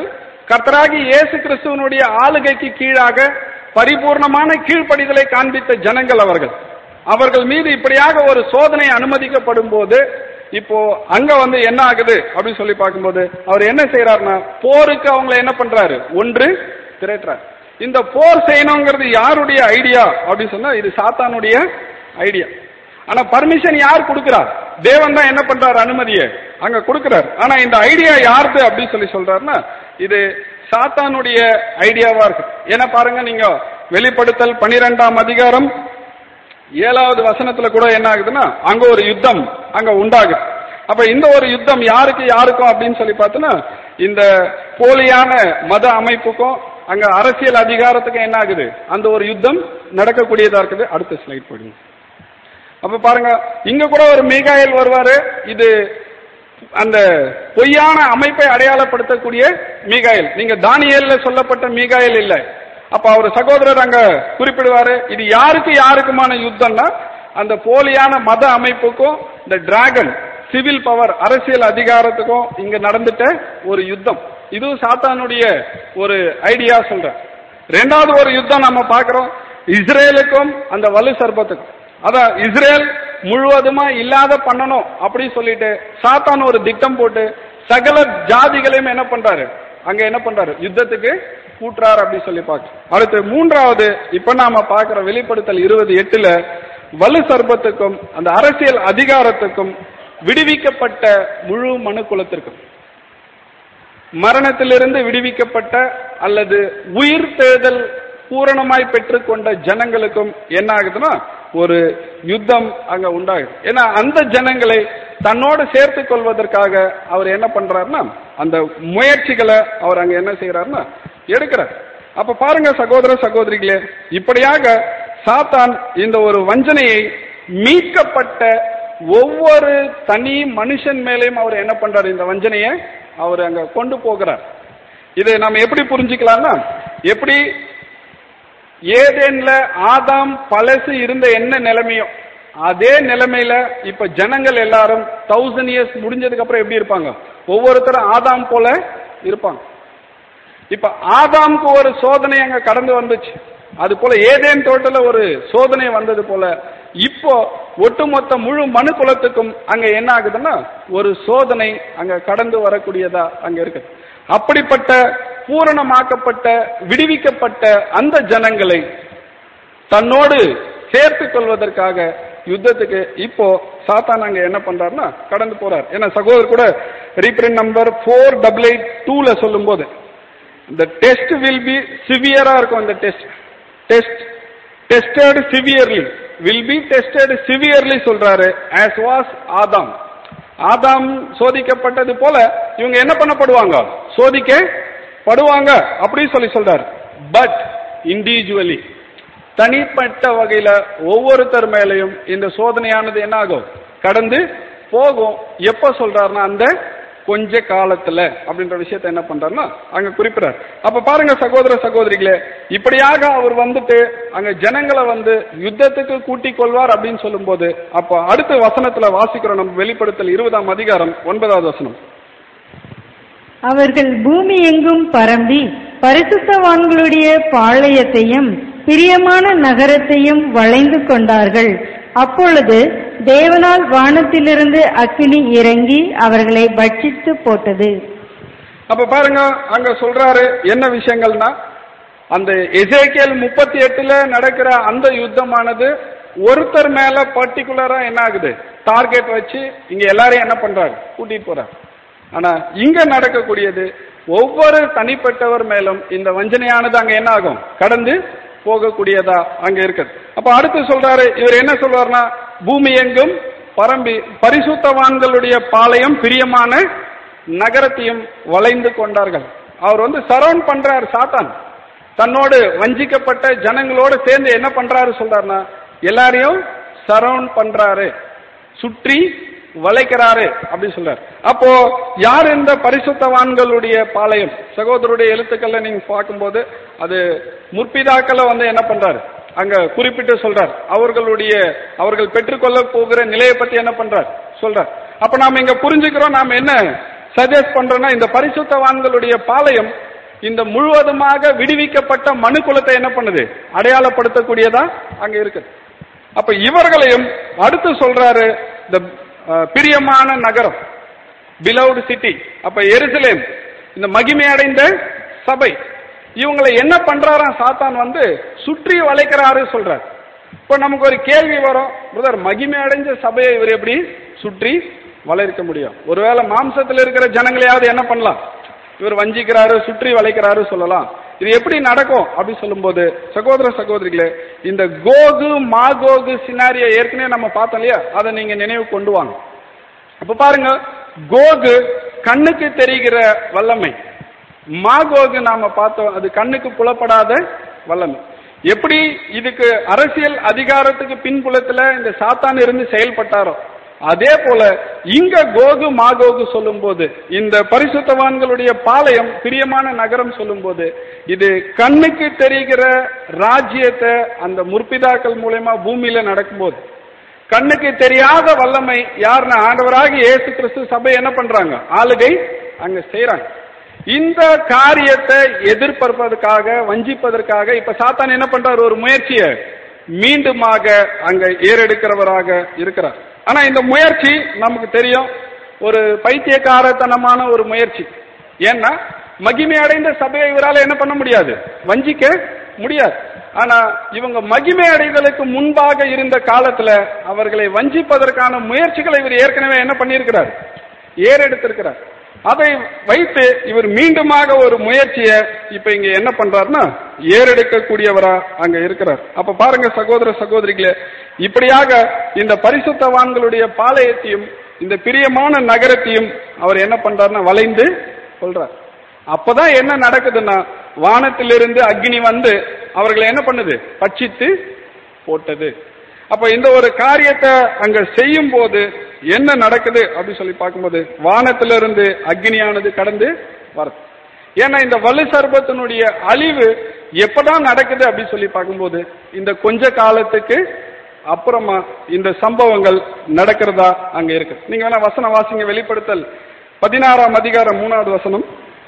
கர்த்தராகி இயேசு கிறிஸ்துவனுடைய ஆளுகைக்கு கீழாக பரிபூர்ணமான கீழ்ப்படிதலை காண்பித்த ஜனங்கள் அவர்கள் அவர்கள் மீது இப்படியாக ஒரு சோதனை அனுமதிக்கப்படும் போது இப்போ அங்க வந்து என்ன ஆகுது அப்படின்னு சொல்லி பார்க்கும்போது அவர் என்ன செய்யறாருன்னா போருக்கு அவங்களை என்ன பண்றாரு ஒன்று திரட்டுறார் இந்த போர் செய்யணுங்கிறது யாருடைய ஐடியா அப்படின்னு சொன்னா இது சாத்தானுடைய ஐடியா ஆனா பர்மிஷன் யார் கொடுக்கிறார் தேவன் தான் என்ன பண்றாரு அனுமதியை அங்க கொடுக்கிறார் ஆனா இந்த ஐடியா யாருது அப்படின்னு சொல்லி சொல்றாருன்னா இது சாத்தானுடைய ஐடியாவா இருக்கு ஏன்னா பாருங்க நீங்க வெளிப்படுத்தல் பனிரெண்டாம் அதிகாரம் ஏழாவது வசனத்துல கூட என்ன ஆகுதுன்னா அங்க ஒரு யுத்தம் அங்க உண்டாகுது அப்ப இந்த ஒரு யுத்தம் யாருக்கு யாருக்கும் அப்படின்னு சொல்லி பார்த்தோன்னா இந்த போலியான மத அமைப்புக்கும் அங்க அரசியல் அதிகாரத்துக்கும் என்ன ஆகுது அந்த ஒரு யுத்தம் நடக்கக்கூடியதா இருக்குது அடுத்த ஸ்லைட் போடுங்க அப்ப பாருங்க இங்க கூட ஒரு மீகாயல் வருவாரு இது அந்த பொய்யான அமைப்பை அடையாளப்படுத்தக்கூடிய மீகாயல் நீங்க தானியேல்ல சொல்லப்பட்ட மீகாயல் இல்லை அப்ப அவர் சகோதரர் அங்க குறிப்பிடுவாரு இது யாருக்கு யாருக்குமான யுத்தம்னா அந்த போலியான மத அமைப்புக்கும் இந்த டிராகன் சிவில் பவர் அரசியல் அதிகாரத்துக்கும் இங்க நடந்துட்ட ஒரு யுத்தம் இதுவும் சாத்தானுடைய ஒரு ஐடியா சொல்றேன் ரெண்டாவது ஒரு யுத்தம் நம்ம பார்க்கிறோம் இஸ்ரேலுக்கும் அந்த வலு சர்பத்துக்கும் அதான் இஸ்ரேல் முழுவதுமா இல்லாத பண்ணணும் அப்படின்னு சொல்லிட்டு சாத்தான் ஒரு திட்டம் போட்டு சகல ஜாதிகளையும் என்ன பண்றாரு அங்க என்ன பண்றாரு யுத்தத்துக்கு கூட்டுறாரு அப்படின்னு சொல்லி பார்க்க அடுத்து மூன்றாவது இப்ப நாம பார்க்கிற வெளிப்படுத்தல் இருபது எட்டுல வலு சர்பத்துக்கும் அந்த அரசியல் அதிகாரத்துக்கும் விடுவிக்கப்பட்ட முழு மனு குலத்திற்கும் மரணத்திலிருந்து விடுவிக்கப்பட்ட அல்லது உயிர் தேர்தல் பூரணமாய் பெற்றுக்கொண்ட ஜனங்களுக்கும் என்ன ஆகுதுன்னா ஒரு யுத்தம் அங்க உண்டாகுது ஏன்னா அந்த ஜனங்களை தன்னோடு சேர்த்துக் கொள்வதற்காக அவர் என்ன பண்றாருன்னா அந்த முயற்சிகளை அவர் அங்க என்ன செய்யறாருன்னா எடுக்கிறார் அப்ப பாருங்க சகோதர சகோதரிகளே இப்படியாக சாத்தான் இந்த ஒரு வஞ்சனையை மீட்கப்பட்ட ஒவ்வொரு தனி மனுஷன் மேலேயும் அவர் என்ன பண்றாரு இந்த வஞ்சனையை அவர் அங்க கொண்டு போகிறார் இதை நம்ம எப்படி புரிஞ்சுக்கலாம்னா எப்படி ஏதேன்ல ஆதாம் பழசு இருந்த என்ன நிலைமையோ அதே நிலைமையில இப்ப ஜனங்கள் எல்லாரும் தௌசண்ட் இயர்ஸ் முடிஞ்சதுக்கு அப்புறம் எப்படி இருப்பாங்க ஒவ்வொருத்தரும் ஆதாம் போல இருப்பாங்க இப்ப ஆதாம்க்கு ஒரு சோதனை அங்க கடந்து வந்துச்சு அது போல ஏதேன் தோட்டல ஒரு சோதனை வந்தது போல இப்போ ஒட்டுமொத்த முழு மனு குலத்துக்கும் அங்க என்ன ஆகுதுன்னா ஒரு சோதனை அங்க கடந்து வரக்கூடியதா அங்க இருக்கு அப்படிப்பட்ட பூரணமாக்கப்பட்ட விடுவிக்கப்பட்ட அந்த ஜனங்களை தன்னோடு சேர்த்துக் கொள்வதற்காக யுத்தத்துக்கு இப்போ சாத்தான் அங்க என்ன பண்றாருன்னா கடந்து போறார் ஏன்னா சகோதரர் கூட reprint number four double eight டூல சொல்லும் போது இந்த டெஸ்ட் வில் பி சிவியரா இருக்கும் இந்த test test tested severely will be tested severely சொல்றாரு ஆஸ் வாஸ் ஆதாம் ஆதாம் சோதிக்கப்பட்டது போல இவங்க என்ன பண்ணப்படுவாங்க சோதிக்கப்படுவாங்க அப்படி சொல்லி சொல்றாரு பட் இண்டிவிஜுவலி தனிப்பட்ட வகையில ஒவ்வொருத்தர் மேலையும் இந்த சோதனையானது என்ன ஆகும் கடந்து போகும் எப்ப சொல்றாருன்னா அந்த கொஞ்ச காலத்துல அப்படின்ற விஷயத்தை என்ன பண்றாருன்னா அங்க குறிப்பிடார் அப்ப பாருங்க சகோதர சகோதரிகளே இப்படியாக அவர் வந்துட்டு அங்க ஜனங்களை வந்து யுத்தத்துக்கு கூட்டிக் கொள்வார் அப்படின்னு சொல்லும்போது அப்ப அடுத்த வசனத்துல வாசிக்கிறோம் நம்ம வெளிப்படுத்தல் இருபதாம் அதிகாரம் ஒன்பதாவது வசனம் அவர்கள் பூமி எங்கும் பரம்பி பரிசுத்தவான்களுடைய பாளையத்தையும் பிரியமான நகரத்தையும் வளைந்து கொண்டார்கள் அப்பொழுது தேவனால் வானத்திலிருந்து அக்கினி இறங்கி அவர்களை பட்சித்து போட்டது அப்ப பாருங்க அங்க சொல்றாரு என்ன விஷயங்கள்னா அந்த எசேக்கியல் முப்பத்தி எட்டுல நடக்கிற அந்த யுத்தமானது ஒருத்தர் மேல பர்டிகுலரா என்ன ஆகுது டார்கெட் வச்சு இங்க எல்லாரையும் என்ன பண்றாரு கூட்டிட்டு போறாரு ஆனா இங்க நடக்கக்கூடியது ஒவ்வொரு தனிப்பட்டவர் மேலும் இந்த வஞ்சனையானது அங்க என்ன ஆகும் கடந்து போகக்கூடியதா அங்க இருக்குது அப்ப அடுத்து சொல்றாரு இவர் என்ன சொல்றாருன்னா பூமி எங்கும் பரம்பி பரிசுத்தவான்களுடைய பாளையம் பிரியமான நகரத்தையும் வளைந்து கொண்டார்கள் அவர் வந்து சரவுண்ட் பண்றாரு சாத்தான் தன்னோடு வஞ்சிக்கப்பட்ட ஜனங்களோடு சேர்ந்து என்ன பண்றாரு சொல்றாருன்னா எல்லாரையும் சரவுண்ட் பண்றாரு சுற்றி வளைக்கிறாரு அப்படின்னு சொல்றாரு அப்போ யார் இந்த பரிசுத்தவான்களுடைய பாளையம் சகோதரருடைய எழுத்துக்கள்ல நீங்க பார்க்கும்போது அது முற்பிதாக்களை வந்து என்ன பண்றாரு அங்க குறிப்பிட்டு சொல்றார் அவர்களுடைய அவர்கள் பெற்றுக்கொள்ள போகிற நிலையை பத்தி என்ன பண்றார் சொல்றார் அப்ப நாம இங்க புரிஞ்சுக்கிறோம் நாம என்ன சஜஸ்ட் பண்றோம்னா இந்த பரிசுத்தவான்களுடைய பாளையம் இந்த முழுவதுமாக விடுவிக்கப்பட்ட மனு குலத்தை என்ன பண்ணுது அடையாளப்படுத்தக்கூடியதா அங்க இருக்குது அப்ப இவர்களையும் அடுத்து சொல்றாரு இந்த அஹ், பிரியமான நகரம் பிலவுட் சிட்டி அப்ப எருசலேம் இந்த மகிமை அடைந்த சபை இவங்களை என்ன பண்றாராம் சாத்தான் வந்து சுற்றி வளைக்கிறாரு சொல்றார் இப்ப நமக்கு ஒரு கேள்வி வரும் பிரதர் மகிமை அடைஞ்ச சபையை இவர் எப்படி சுற்றி வளைக்க முடியும் ஒருவேளை மாம்சத்தில் இருக்கிற ஜனங்களையாவது என்ன பண்ணலாம் இவர் வஞ்சிக்கிறாரு சுற்றி வளைக்கிறாரு சொல்லலாம் இது எப்படி நடக்கும் அப்படி சொல்லும்போது சகோதர சகோதரிகளே இந்த கோகு மாகோகு சினாரிய ஏற்கனவே நம்ம பார்த்தோம் இல்லையா அதை நீங்க நினைவு கொண்டு வாங்க அப்ப பாருங்க கோகு கண்ணுக்கு தெரிகிற வல்லமை மாகோகு நாம பார்த்தோம் அது கண்ணுக்கு புலப்படாத வல்லமை எப்படி இதுக்கு அரசியல் அதிகாரத்துக்கு பின்புலத்துல இந்த சாத்தான் இருந்து செயல்பட்டாரோ அதே போல இங்க கோகு மாகோகு சொல்லும்போது இந்த பரிசுத்தவான்களுடைய பாளையம் பிரியமான நகரம் சொல்லும்போது இது கண்ணுக்கு தெரிகிற ராஜ்யத்தை அந்த முற்பிதாக்கள் மூலயமா பூமியில நடக்கும்போது கண்ணுக்கு தெரியாத வல்லமை யாருன்னா ஆண்டவராக இயேசு கிறிஸ்து சபை என்ன பண்றாங்க ஆளுகை அங்க செய்யறாங்க இந்த காரியத்தை எதிர்பார்ப்பதற்காக வஞ்சிப்பதற்காக இப்ப சாத்தான் என்ன பண்றாரு ஒரு முயற்சியை மீண்டுமாக அங்க ஏறெடுக்கிறவராக இருக்கிறார் ஆனா இந்த முயற்சி நமக்கு தெரியும் ஒரு பைத்தியக்காரத்தனமான ஒரு முயற்சி ஏன்னா மகிமை அடைந்த சபையை இவரால என்ன பண்ண முடியாது வஞ்சிக்க முடியாது ஆனா இவங்க மகிமை அடைதலுக்கு முன்பாக இருந்த காலத்துல அவர்களை வஞ்சிப்பதற்கான முயற்சிகளை இவர் ஏற்கனவே என்ன பண்ணியிருக்கிறார் ஏறெடுத்திருக்கிறார் அதை வைத்து இவர் மீண்டுமாக ஒரு முயற்சியை இப்ப இங்க என்ன பண்றாருன்னா ஏறெடுக்கக்கூடியவரா அங்க இருக்கிறார் அப்ப பாருங்க சகோதர சகோதரிகளே இப்படியாக இந்த பரிசுத்தவான்களுடைய பாளையத்தையும் இந்த பிரியமான நகரத்தையும் அவர் என்ன பண்றாருன்னா வளைந்து கொள்றார் அப்பதான் என்ன நடக்குதுன்னா வானத்திலிருந்து அக்னி வந்து அவர்களை என்ன பண்ணுது பட்சித்து போட்டது அப்ப இந்த ஒரு காரியத்தை அங்க செய்யும் போது என்ன நடக்குது அப்படின்னு சொல்லி பார்க்கும்போது வானத்திலிருந்து அக்னியானது கடந்து வருது ஏன்னா இந்த வலு சர்பத்தினுடைய அழிவு எப்பதான் நடக்குது அப்படின்னு சொல்லி பார்க்கும்போது இந்த கொஞ்ச காலத்துக்கு அப்புறமா இந்த சம்பவங்கள் நடக்கிறதா அங்க இருக்கு நீங்க வேணா வசனம் வாசிங்க வெளிப்படுத்தல் பதினாறாம் அதிகாரம் மூணாவது வசனம்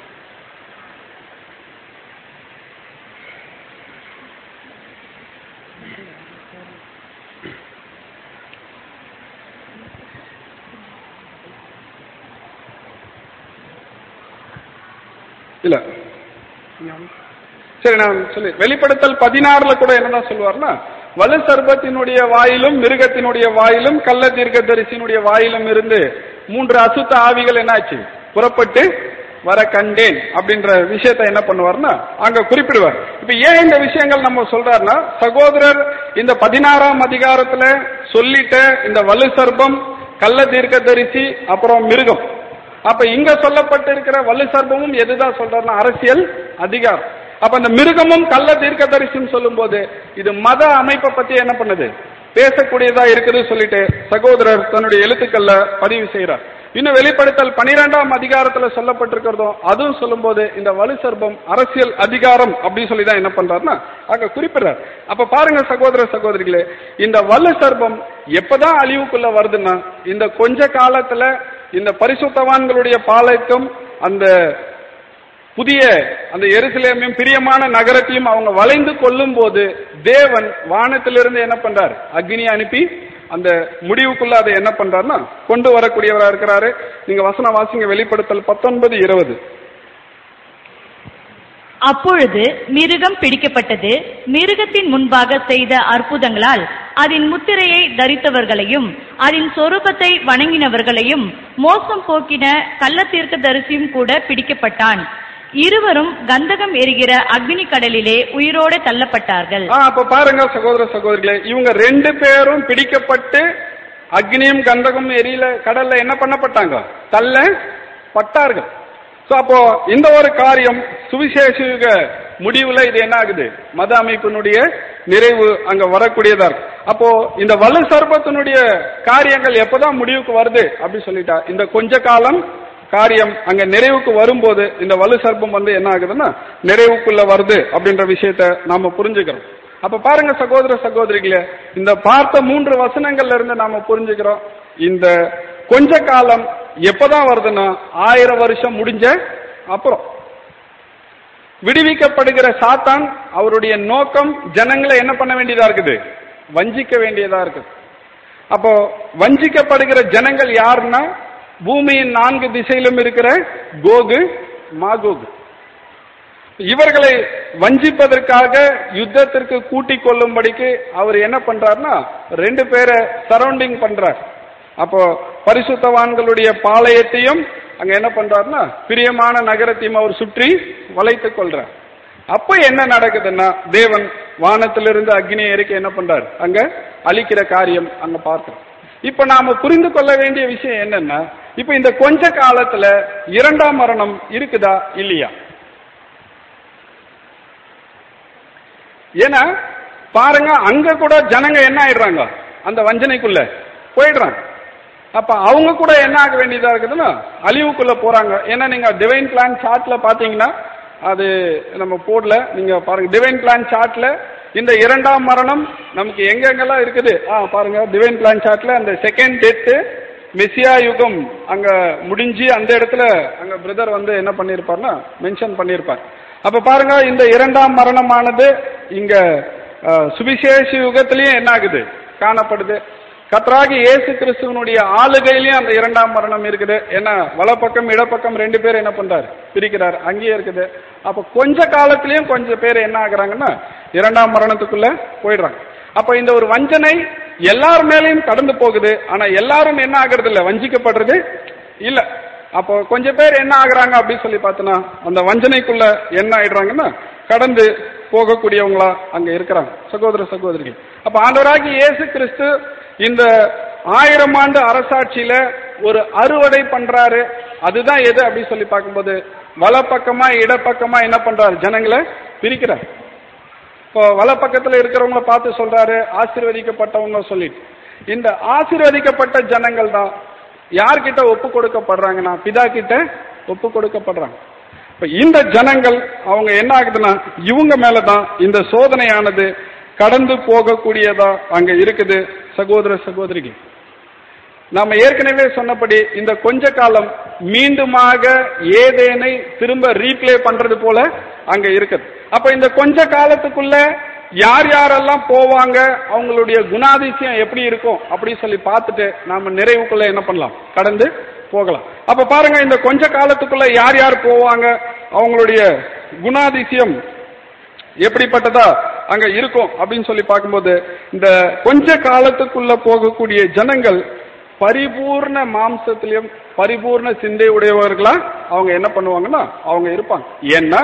இல்ல சரி நான் சொல்லி வெளிப்படுத்தல் பதினாறுல கூட என்னதான் சொல்லுவார்னா வலு சர்பத்தினுடைய வாயிலும் மிருகத்தினுடைய வாயிலும் கள்ள தீர்க்கதரிசியினுடைய வாயிலும் இருந்து மூன்று அசுத்த ஆவிகள் என்னாச்சு புறப்பட்டு வர கண்டேன் அப்படின்ற விஷயத்தை என்ன பண்ணுவார்னா அங்க குறிப்பிடுவார் இப்ப ஏன் இந்த விஷயங்கள் நம்ம சொல்றாருன்னா சகோதரர் இந்த பதினாறாம் அதிகாரத்துல சொல்லிட்ட இந்த வலு சர்பம் கள்ள தீர்க்கதரிசி அப்புறம் மிருகம் அப்ப இங்க சொல்லப்பட்டிருக்கிற வலு சர்பமும் எதுதான் சொல்றாருன்னா அரசியல் அதிகாரம் அப்ப அந்த மிருகமும் கள்ள தீர்க்கதரிசின்னு சொல்லும்போது இது மத அமைப்பை பத்தி என்ன பண்ணுது பேசக்கூடியதா இருக்குது சொல்லிட்டு சகோதரர் தன்னுடைய எழுத்துக்கள்ல பதிவு செய்யறார் இன்னும் வெளிப்படுத்தல் பனிரெண்டாம் அதிகாரத்துல சொல்லப்பட்டிருக்கிறதும் அதுவும் சொல்லும்போது இந்த வலு சர்பம் அரசியல் அதிகாரம் அப்படின்னு சொல்லி தான் என்ன பண்றாருன்னா அங்க குறிப்பிடுறார் அப்ப பாருங்க சகோதர சகோதரிகளே இந்த வலு சர்பம் எப்பதான் அழிவுக்குள்ள வருதுன்னா இந்த கொஞ்ச காலத்துல இந்த பரிசுத்தவான்களுடைய பாலைக்கும் அந்த புதிய அந்த எருசலேமையும் பிரியமான நகரத்தையும் அவங்க வளைந்து கொள்ளும் போது தேவன் வானத்திலிருந்து என்ன பண்றார் அக்னி அனுப்பி அந்த முடிவுக்குள்ள அதை என்ன பண்றாருன்னா கொண்டு வரக்கூடியவரா இருக்கிறாரு நீங்க வசன வாசிங்க வெளிப்படுத்தல் பத்தொன்பது இருபது அப்பொழுது மிருகம் பிடிக்கப்பட்டது மிருகத்தின் முன்பாக செய்த அற்புதங்களால் அதன் முத்திரையை தரித்தவர்களையும் அதன் சொரூபத்தை வணங்கினவர்களையும் மோசம் போக்கின கள்ளத்தீர்க்க தரிசியும் கூட பிடிக்கப்பட்டான் இருவரும் கந்தகம் எரிகிற அக்னி கடலிலே உயிரோடு தள்ளப்பட்டார்கள் ஆ, அப்ப பாருங்க சகோதர சகோதரிகளே இவங்க ரெண்டு பேரும் பிடிக்கப்பட்டு அக்னியும் கந்தகம் எரியில கடல்ல என்ன பண்ணப்பட்டாங்க தள்ள பட்டார்கள் சோ அப்போ இந்த ஒரு காரியம் சுவிசேஷ முடிவுல இது என்ன ஆகுது மத அமைப்பினுடைய நிறைவு அங்க வரக்கூடியதா இருக்கு அப்போ இந்த வலு சர்பத்தினுடைய காரியங்கள் எப்பதான் முடிவுக்கு வருது அப்படி சொல்லிட்டா இந்த கொஞ்ச காலம் காரியம் அங்க நிறைவுக்கு வரும்போது இந்த வலு சர்ப்பம் வந்து என்ன ஆகுதுன்னா நிறைவுக்குள்ள வருது அப்படின்ற விஷயத்த நாம புரிஞ்சுக்கிறோம் அப்ப பாருங்க சகோதர சகோதரிகளே இந்த பார்த்த மூன்று வசனங்கள்ல இருந்து நாம புரிஞ்சுக்கிறோம் இந்த கொஞ்ச காலம் எப்பதான் வருதுன்னா ஆயிரம் வருஷம் முடிஞ்ச அப்புறம் விடுவிக்கப்படுகிற சாத்தான் அவருடைய நோக்கம் ஜனங்களை என்ன பண்ண வேண்டியதா இருக்குது வஞ்சிக்க வேண்டியதா இருக்குது அப்போ வஞ்சிக்கப்படுகிற ஜனங்கள் யாருன்னா பூமியின் நான்கு திசையிலும் இருக்கிற கோகு மாகோகு இவர்களை வஞ்சிப்பதற்காக யுத்தத்திற்கு கூட்டிக் கொள்ளும்படிக்கு அவர் என்ன பண்றாருன்னா ரெண்டு பேரை சரௌண்டிங் பண்றார் அப்போ பரிசுத்தவான்களுடைய பாளையத்தையும் அங்க என்ன பண்றாருன்னா பிரியமான நகரத்தையும் அவர் சுற்றி வளைத்துக் கொள்றார் அப்ப என்ன நடக்குதுன்னா தேவன் வானத்திலிருந்து அக்னியை இறக்கி என்ன பண்றார் அங்க அழிக்கிற காரியம் அங்க பார்க்கிறோம் இப்ப நாம புரிந்து கொள்ள வேண்டிய விஷயம் என்னன்னா இப்ப இந்த கொஞ்ச காலத்துல இரண்டாம் மரணம் இருக்குதா இல்லையா ஏன்னா பாருங்க அங்க கூட ஜனங்க என்ன ஆயிடுறாங்க அந்த வஞ்சனைக்குள்ள போயிடுறாங்க அப்ப அவங்க கூட என்ன ஆக வேண்டியதா இருக்குதுன்னா அழிவுக்குள்ள போறாங்க ஏன்னா நீங்க டிவைன் பிளான் சார்ட்ல பாத்தீங்கன்னா அது நம்ம போடல நீங்க பாருங்க டிவைன் பிளான் சார்ட்ல இந்த இரண்டாம் மரணம் நமக்கு எங்கெங்கெல்லாம் இருக்குது ஆ பாருங்க டிவைன் பிளான் சார்ட்ல அந்த செகண்ட் டெத்து மெசியா யுகம் அங்க முடிஞ்சு அந்த இடத்துல அங்க பிரதர் வந்து என்ன பண்ணிருப்பார்னா மென்ஷன் பண்ணிருப்பார் அப்ப பாருங்க இந்த இரண்டாம் மரணமானது இங்க அஹ், சுவிசேஷ யுகத்திலயும் என்ன ஆகுது காணப்படுது கத்ராகி இயேசு கிறிஸ்துவனுடைய ஆளுகையிலயும் அந்த இரண்டாம் மரணம் இருக்குது ஏன்னா வலப்பக்கம் இடப்பக்கம் ரெண்டு பேர் என்ன பண்றாரு பிரிக்கிறார் அங்கேயே இருக்குது அப்ப கொஞ்ச காலத்திலயும் கொஞ்சம் பேர் என்ன ஆகுறாங்கன்னா இரண்டாம் மரணத்துக்குள்ள போயிடுறாங்க அப்ப இந்த ஒரு வஞ்சனை எல்லார் மேலயும் கடந்து போகுது ஆனா எல்லாரும் என்ன ஆகுறது இல்ல வஞ்சிக்கப்படுறது இல்ல அப்போ கொஞ்சம் பேர் என்ன ஆகுறாங்க அப்படின்னு சொல்லி பார்த்தோன்னா அந்த வஞ்சனைக்குள்ள என்ன ஆயிடுறாங்கன்னா கடந்து போகக்கூடியவங்களா அங்க இருக்கிறாங்க சகோதர சகோதரிகள் அப்ப ஆண்டவராகி இயேசு கிறிஸ்து இந்த ஆயிரம் ஆண்டு அரசாட்சியில ஒரு அறுவடை பண்றாரு அதுதான் எது அப்படின்னு சொல்லி பார்க்கும்போது வலப்பக்கமா இடப்பக்கமா என்ன பண்றாரு ஜனங்களை பிரிக்கிறார் இப்போ வலப்பக்கத்துல இருக்கிறவங்கள பார்த்து சொல்றாரு ஆசீர்வதிக்கப்பட்டவங்க சொல்லிட்டு இந்த ஆசீர்வதிக்கப்பட்ட ஜனங்கள் தான் யார்கிட்ட ஒப்பு கொடுக்கப்படுறாங்கன்னா பிதா கிட்ட ஒப்பு கொடுக்கப்படுறாங்க இப்ப இந்த ஜனங்கள் அவங்க என்ன ஆகுதுன்னா இவங்க மேலதான் இந்த சோதனையானது கடந்து போகக்கூடியதா அங்க இருக்குது சகோதர சகோதரிகள் நாம ஏற்கனவே சொன்னபடி இந்த கொஞ்ச காலம் மீண்டுமாக ஏதேனை திரும்ப ரீப்ளே பண்றது போல அங்க இருக்குது அப்ப இந்த கொஞ்ச காலத்துக்குள்ள யார் யாரெல்லாம் போவாங்க அவங்களுடைய குணாதிசயம் எப்படி இருக்கும் அப்படின்னு சொல்லி பார்த்துட்டு நாம நிறைவுக்குள்ள என்ன பண்ணலாம் கடந்து போகலாம் அப்ப பாருங்க இந்த கொஞ்ச காலத்துக்குள்ள யார் யார் போவாங்க அவங்களுடைய குணாதிசயம் எப்படிப்பட்டதா அங்க இருக்கும் அப்படின்னு சொல்லி பார்க்கும்போது இந்த கொஞ்ச காலத்துக்குள்ள போகக்கூடிய ஜனங்கள் பரிபூர்ண மாம்சத்திலையும் பரிபூர்ண சிந்தை உடையவர்களா அவங்க என்ன பண்ணுவாங்கன்னா அவங்க இருப்பாங்க ஏன்னா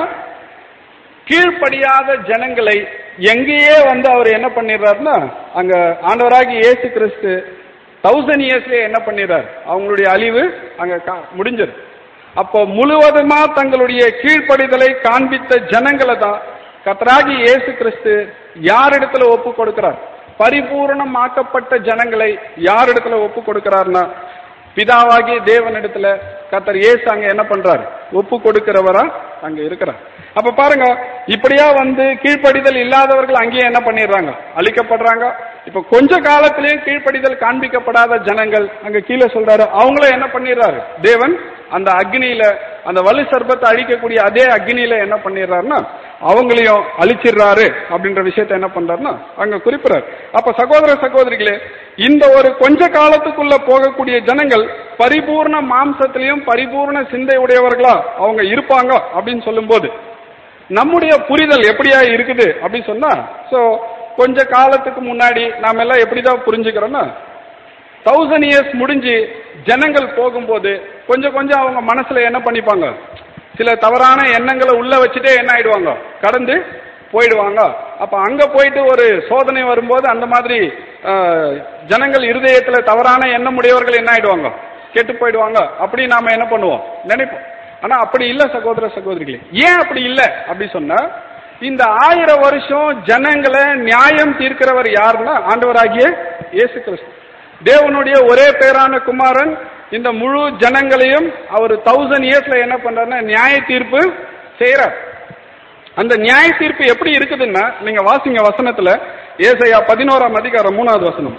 கீழ்ப்படியாத ஜனங்களை எங்கேயே வந்து அவர் என்ன பண்ணிடுறாருன்னா அங்க ஆண்டவராகி இயேசு கிறிஸ்து தௌசண்ட் இயர்ஸ்லயே என்ன பண்ணிடுறாரு அவங்களுடைய அழிவு அங்க கா- முடிஞ்சிரு அப்போ முழுவதுமா தங்களுடைய கீழ்ப்படிதலை காண்பித்த ஜனங்களை தான் கத்தராகி இயேசு கிறிஸ்து யாரிடத்துல ஒப்பு கொடுக்கிறார் பரிபூரணமாக்கப்பட்ட ஜனங்களை யாரிடத்துல ஒப்பு கொடுக்கிறார்னா பிதாவாகி தேவனிடத்துல கத்தர் இயேசு அங்க என்ன பண்றாரு ஒப்பு கொடுக்கிறவரா அங்க இருக்கிறார் அப்ப பாருங்க இப்படியா வந்து கீழ்ப்படிதல் இல்லாதவர்கள் அங்கேயே என்ன பண்ணிடுறாங்க அழிக்கப்படுறாங்க இப்ப கொஞ்ச காலத்திலேயே கீழ்ப்படிதல் காண்பிக்கப்படாத ஜனங்கள் அங்க கீழே சொல்றாரு அவங்கள என்ன பண்ணிடுறாரு தேவன் அந்த அக்னியில அந்த வலு சர்பத்தை அழிக்கக்கூடிய அதே அக்னியில என்ன பண்ணிடுறாருன்னா அவங்களையும் அழிச்சிடுறாரு அப்படின்ற விஷயத்தை என்ன பண்றாருன்னா அங்க குறிப்பிறாரு அப்ப சகோதர சகோதரிகளே இந்த ஒரு கொஞ்ச காலத்துக்குள்ள போகக்கூடிய ஜனங்கள் பரிபூர்ண மாம்சத்திலையும் பரிபூர்ண சிந்தை உடையவர்களா அவங்க இருப்பாங்க அப்படின்னு சொல்லும்போது நம்முடைய புரிதல் எப்படியா இருக்குது அப்படின்னு சொன்னா சோ கொஞ்ச காலத்துக்கு முன்னாடி நாம எல்லாம் எப்படிதான் புரிஞ்சுக்கிறோம்னா தௌசண்ட் இயர்ஸ் முடிஞ்சு ஜனங்கள் போகும்போது கொஞ்சம் கொஞ்சம் அவங்க மனசுல என்ன பண்ணிப்பாங்க சில தவறான எண்ணங்களை உள்ள வச்சுட்டே என்ன ஆயிடுவாங்க கடந்து போயிடுவாங்க அப்ப அங்க போயிட்டு ஒரு சோதனை வரும்போது அந்த மாதிரி ஆஹ், ஜனங்கள் இருதயத்துல தவறான எண்ணம் உடையவர்கள் என்ன ஆயிடுவாங்க கெட்டு போயிடுவாங்க அப்படி நாம என்ன பண்ணுவோம் நினைப்போம் ஆனா அப்படி இல்ல சகோதர சகோதரிகளே ஏன் அப்படி இல்ல அப்படி சொன்னா இந்த ஆயிரம் வருஷம் ஜனங்களை நியாயம் தீர்க்கிறவர் யாருன்னா ஆண்டவராகிய இயேசு கிறிஸ்து தேவனுடைய ஒரே பேரான குமாரன் இந்த முழு ஜனங்களையும் அவர் தௌசண்ட் இயர்ஸ்ல என்ன பண்றாருன்னா நியாய தீர்ப்பு செய்யறார் அந்த நியாய தீர்ப்பு எப்படி இருக்குதுன்னா நீங்க வாசிங்க வசனத்துல ஏசையா பதினோராம் அதிகாரம் மூணாவது வசனம்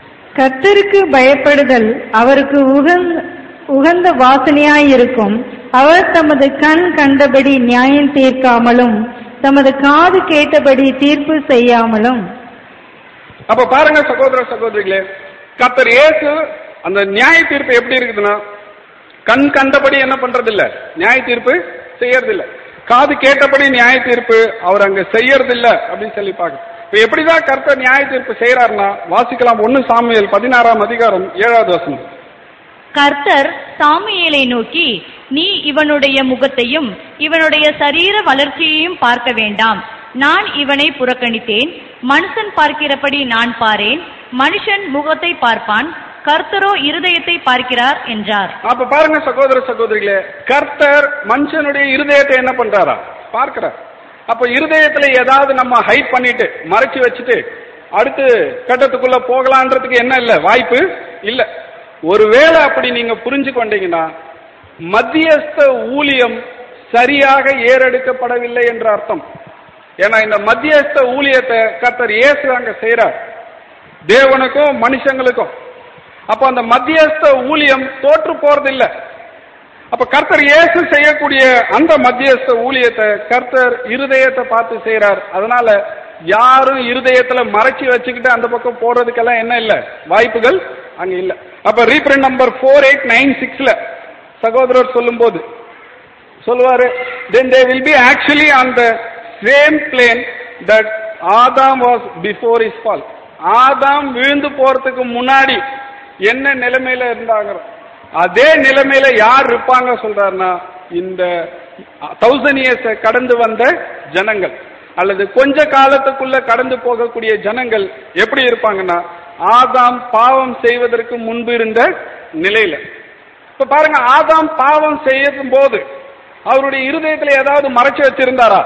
கர்த்தருக்கு பயப்படுதல் அவருக்கு உகந்த உகந்த வாசனையாயிருக்கும் அவர் தமது கண் கண்டபடி நியாயம் தீர்க்காமலும் தமது காது கேட்டபடி தீர்ப்பு செய்யாமலும் அப்ப பாருங்க சகோதர சகோதரிகளே கர்த்தர் இயேசு அந்த நியாய தீர்ப்பு எப்படி இருக்குதுன்னா கண் கண்டபடி என்ன பண்றது இல்ல நியாய தீர்ப்பு செய்யறது இல்ல காது கேட்டபடி நியாய தீர்ப்பு அவர் அங்க செய்யறது இல்ல அப்படின்னு சொல்லி பாக்க இப்ப எப்படிதான் கர்த்தர் நியாய தீர்ப்பு செய்யறாருன்னா வாசிக்கலாம் ஒன்னு சாமுவேல் பதினாறாம் அதிகாரம் ஏழாவது வசனம் கர்த்தர் சாமுவேலை நோக்கி நீ இவனுடைய முகத்தையும் இவனுடைய சரீர வளர்ச்சியையும் பார்க்க வேண்டாம் நான் இவனை புறக்கணித்தேன் மனுஷன் பார்க்கிறபடி நான் பாரேன் மனுஷன் முகத்தை பார்ப்பான் கர்த்தரோ இருதயத்தை பார்க்கிறார் என்றார் அப்ப பாருங்க சகோதர சகோதரிகளே கர்த்தர் மனுஷனுடைய இருதயத்தை என்ன பண்றாரா பார்க்கிறார் அப்ப இருதயத்துல ஏதாவது நம்ம ஹைட் பண்ணிட்டு மறைச்சு வச்சுட்டு அடுத்து கட்டத்துக்குள்ள போகலான்றதுக்கு என்ன இல்ல வாய்ப்பு இல்ல ஒருவேளை அப்படி நீங்க புரிஞ்சு கொண்டீங்கன்னா மத்தியஸ்த ஊழியம் சரியாக ஏறெடுக்கப்படவில்லை என்ற அர்த்தம் ஏன்னா இந்த மத்தியஸ்த ஊழியத்தை கர்த்தர் இயேசு அங்க செய்யறார் தேவனுக்கும் மனுஷங்களுக்கும் அப்ப அந்த மத்தியஸ்த ஊழியம் தோற்று போறதில்லை அப்ப கர்த்தர் இயேசு செய்யக்கூடிய அந்த மத்தியஸ்த ஊழியத்தை கர்த்தர் இருதயத்தை பார்த்து செய்யறார் அதனால யாரும் இருதயத்துல மறைச்சி வச்சுக்கிட்டு அந்த பக்கம் போறதுக்கெல்லாம் என்ன இல்ல வாய்ப்புகள் அங்க இல்ல அப்ப reprint number four eight nine சிக்ஸ்ல சகோதரர் சொல்லும் போது சொல்லுவாரு then they will be actually on the same plane that Adam was before his fall ஆதாம் விழுந்து போறதுக்கு முன்னாடி என்ன நிலைமையில இருந்தாங்க அதே நிலைமையில யார் இருப்பாங்க சொல்றாருன்னா இந்த தௌசண்ட் இயர்ஸ் கடந்து வந்த ஜனங்கள் அல்லது கொஞ்ச காலத்துக்குள்ள கடந்து போகக்கூடிய ஜனங்கள் எப்படி இருப்பாங்கன்னா ஆதாம் பாவம் செய்வதற்கு முன்பு இருந்த நிலையில இப்ப பாருங்க ஆதாம் பாவம் செய்யும் போது அவருடைய இருதயத்துல ஏதாவது மறைச்சு வச்சிருந்தாரா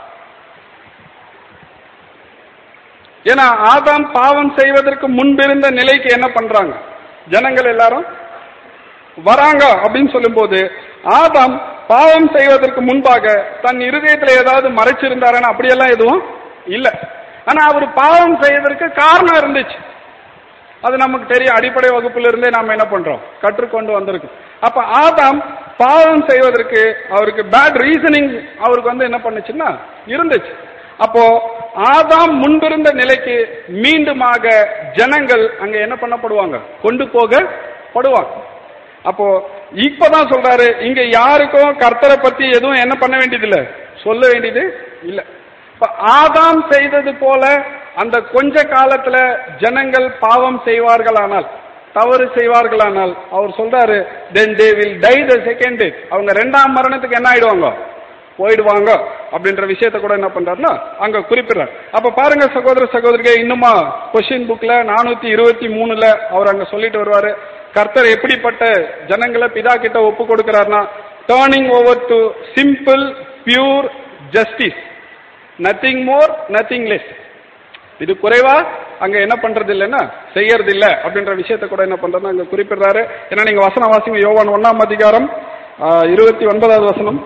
ஏன்னா ஆதாம் பாவம் செய்வதற்கு முன்பிருந்த நிலைக்கு என்ன பண்றாங்க ஜனங்கள் எல்லாரும் வராங்க அப்படின்னு சொல்லும்போது ஆதாம் பாவம் செய்வதற்கு முன்பாக தன் இருதயத்துல ஏதாவது மறைச்சிருந்தாரான்னு அப்படியெல்லாம் எதுவும் இல்ல ஆனா அவர் பாவம் செய்வதற்கு காரணம் இருந்துச்சு அது நமக்கு தெரியும் அடிப்படை வகுப்புல இருந்தே நாம என்ன பண்றோம் கற்றுக்கொண்டு வந்திருக்கோம் அப்ப ஆதாம் பாவம் செய்வதற்கு அவருக்கு பேட் ரீசனிங் அவருக்கு வந்து என்ன பண்ணுச்சுன்னா இருந்துச்சு அப்போ ஆதாம் முன்பிருந்த நிலைக்கு மீண்டுமாக ஜனங்கள் அங்க என்ன பண்ணப்படுவாங்க கொண்டு போகப்படுவாங்க அப்போ இப்பதான் சொல்றாரு இங்க யாருக்கும் கர்த்தரை பத்தி எதுவும் என்ன பண்ண வேண்டியது இல்ல சொல்ல வேண்டியது இல்ல இப்ப ஆதாம் செய்தது போல அந்த கொஞ்ச காலத்துல ஜனங்கள் பாவம் செய்வார்களானால் தவறு செய்வார்களானால் அவர் சொல்றாரு then they will die the second death அவங்க ரெண்டாம் மரணத்துக்கு என்ன ஆயிடுவாங்க போயிடுவாங்க அப்படின்ற விஷயத்த கூட என்ன பண்றாருன்னா அங்க குறிப்பிடுறார் அப்ப பாருங்க சகோதர சகோதரிகள் இன்னுமா கொஸ்டின் புக்ல நானூத்தி இருபத்தி மூணுல அவர் அங்க சொல்லிட்டு வருவாரு கர்த்தர் எப்படிப்பட்ட ஜனங்களை பிதா கிட்ட ஒப்பு கொடுக்கிறார்னா turning over to simple pure justice nothing more nothing less இது குறைவா அங்க என்ன பண்றது இல்லைன்னா செய்யறது இல்ல அப்படின்ற விஷயத்த கூட என்ன பண்றது அங்க குறிப்பிடுறாரு ஏன்னா நீங்க வசனம் வாசிங்க யோவான் ஒன்னாம் அதிகாரம் ஆஹ், இருபத்தி ஒன்பதாவது வசனம்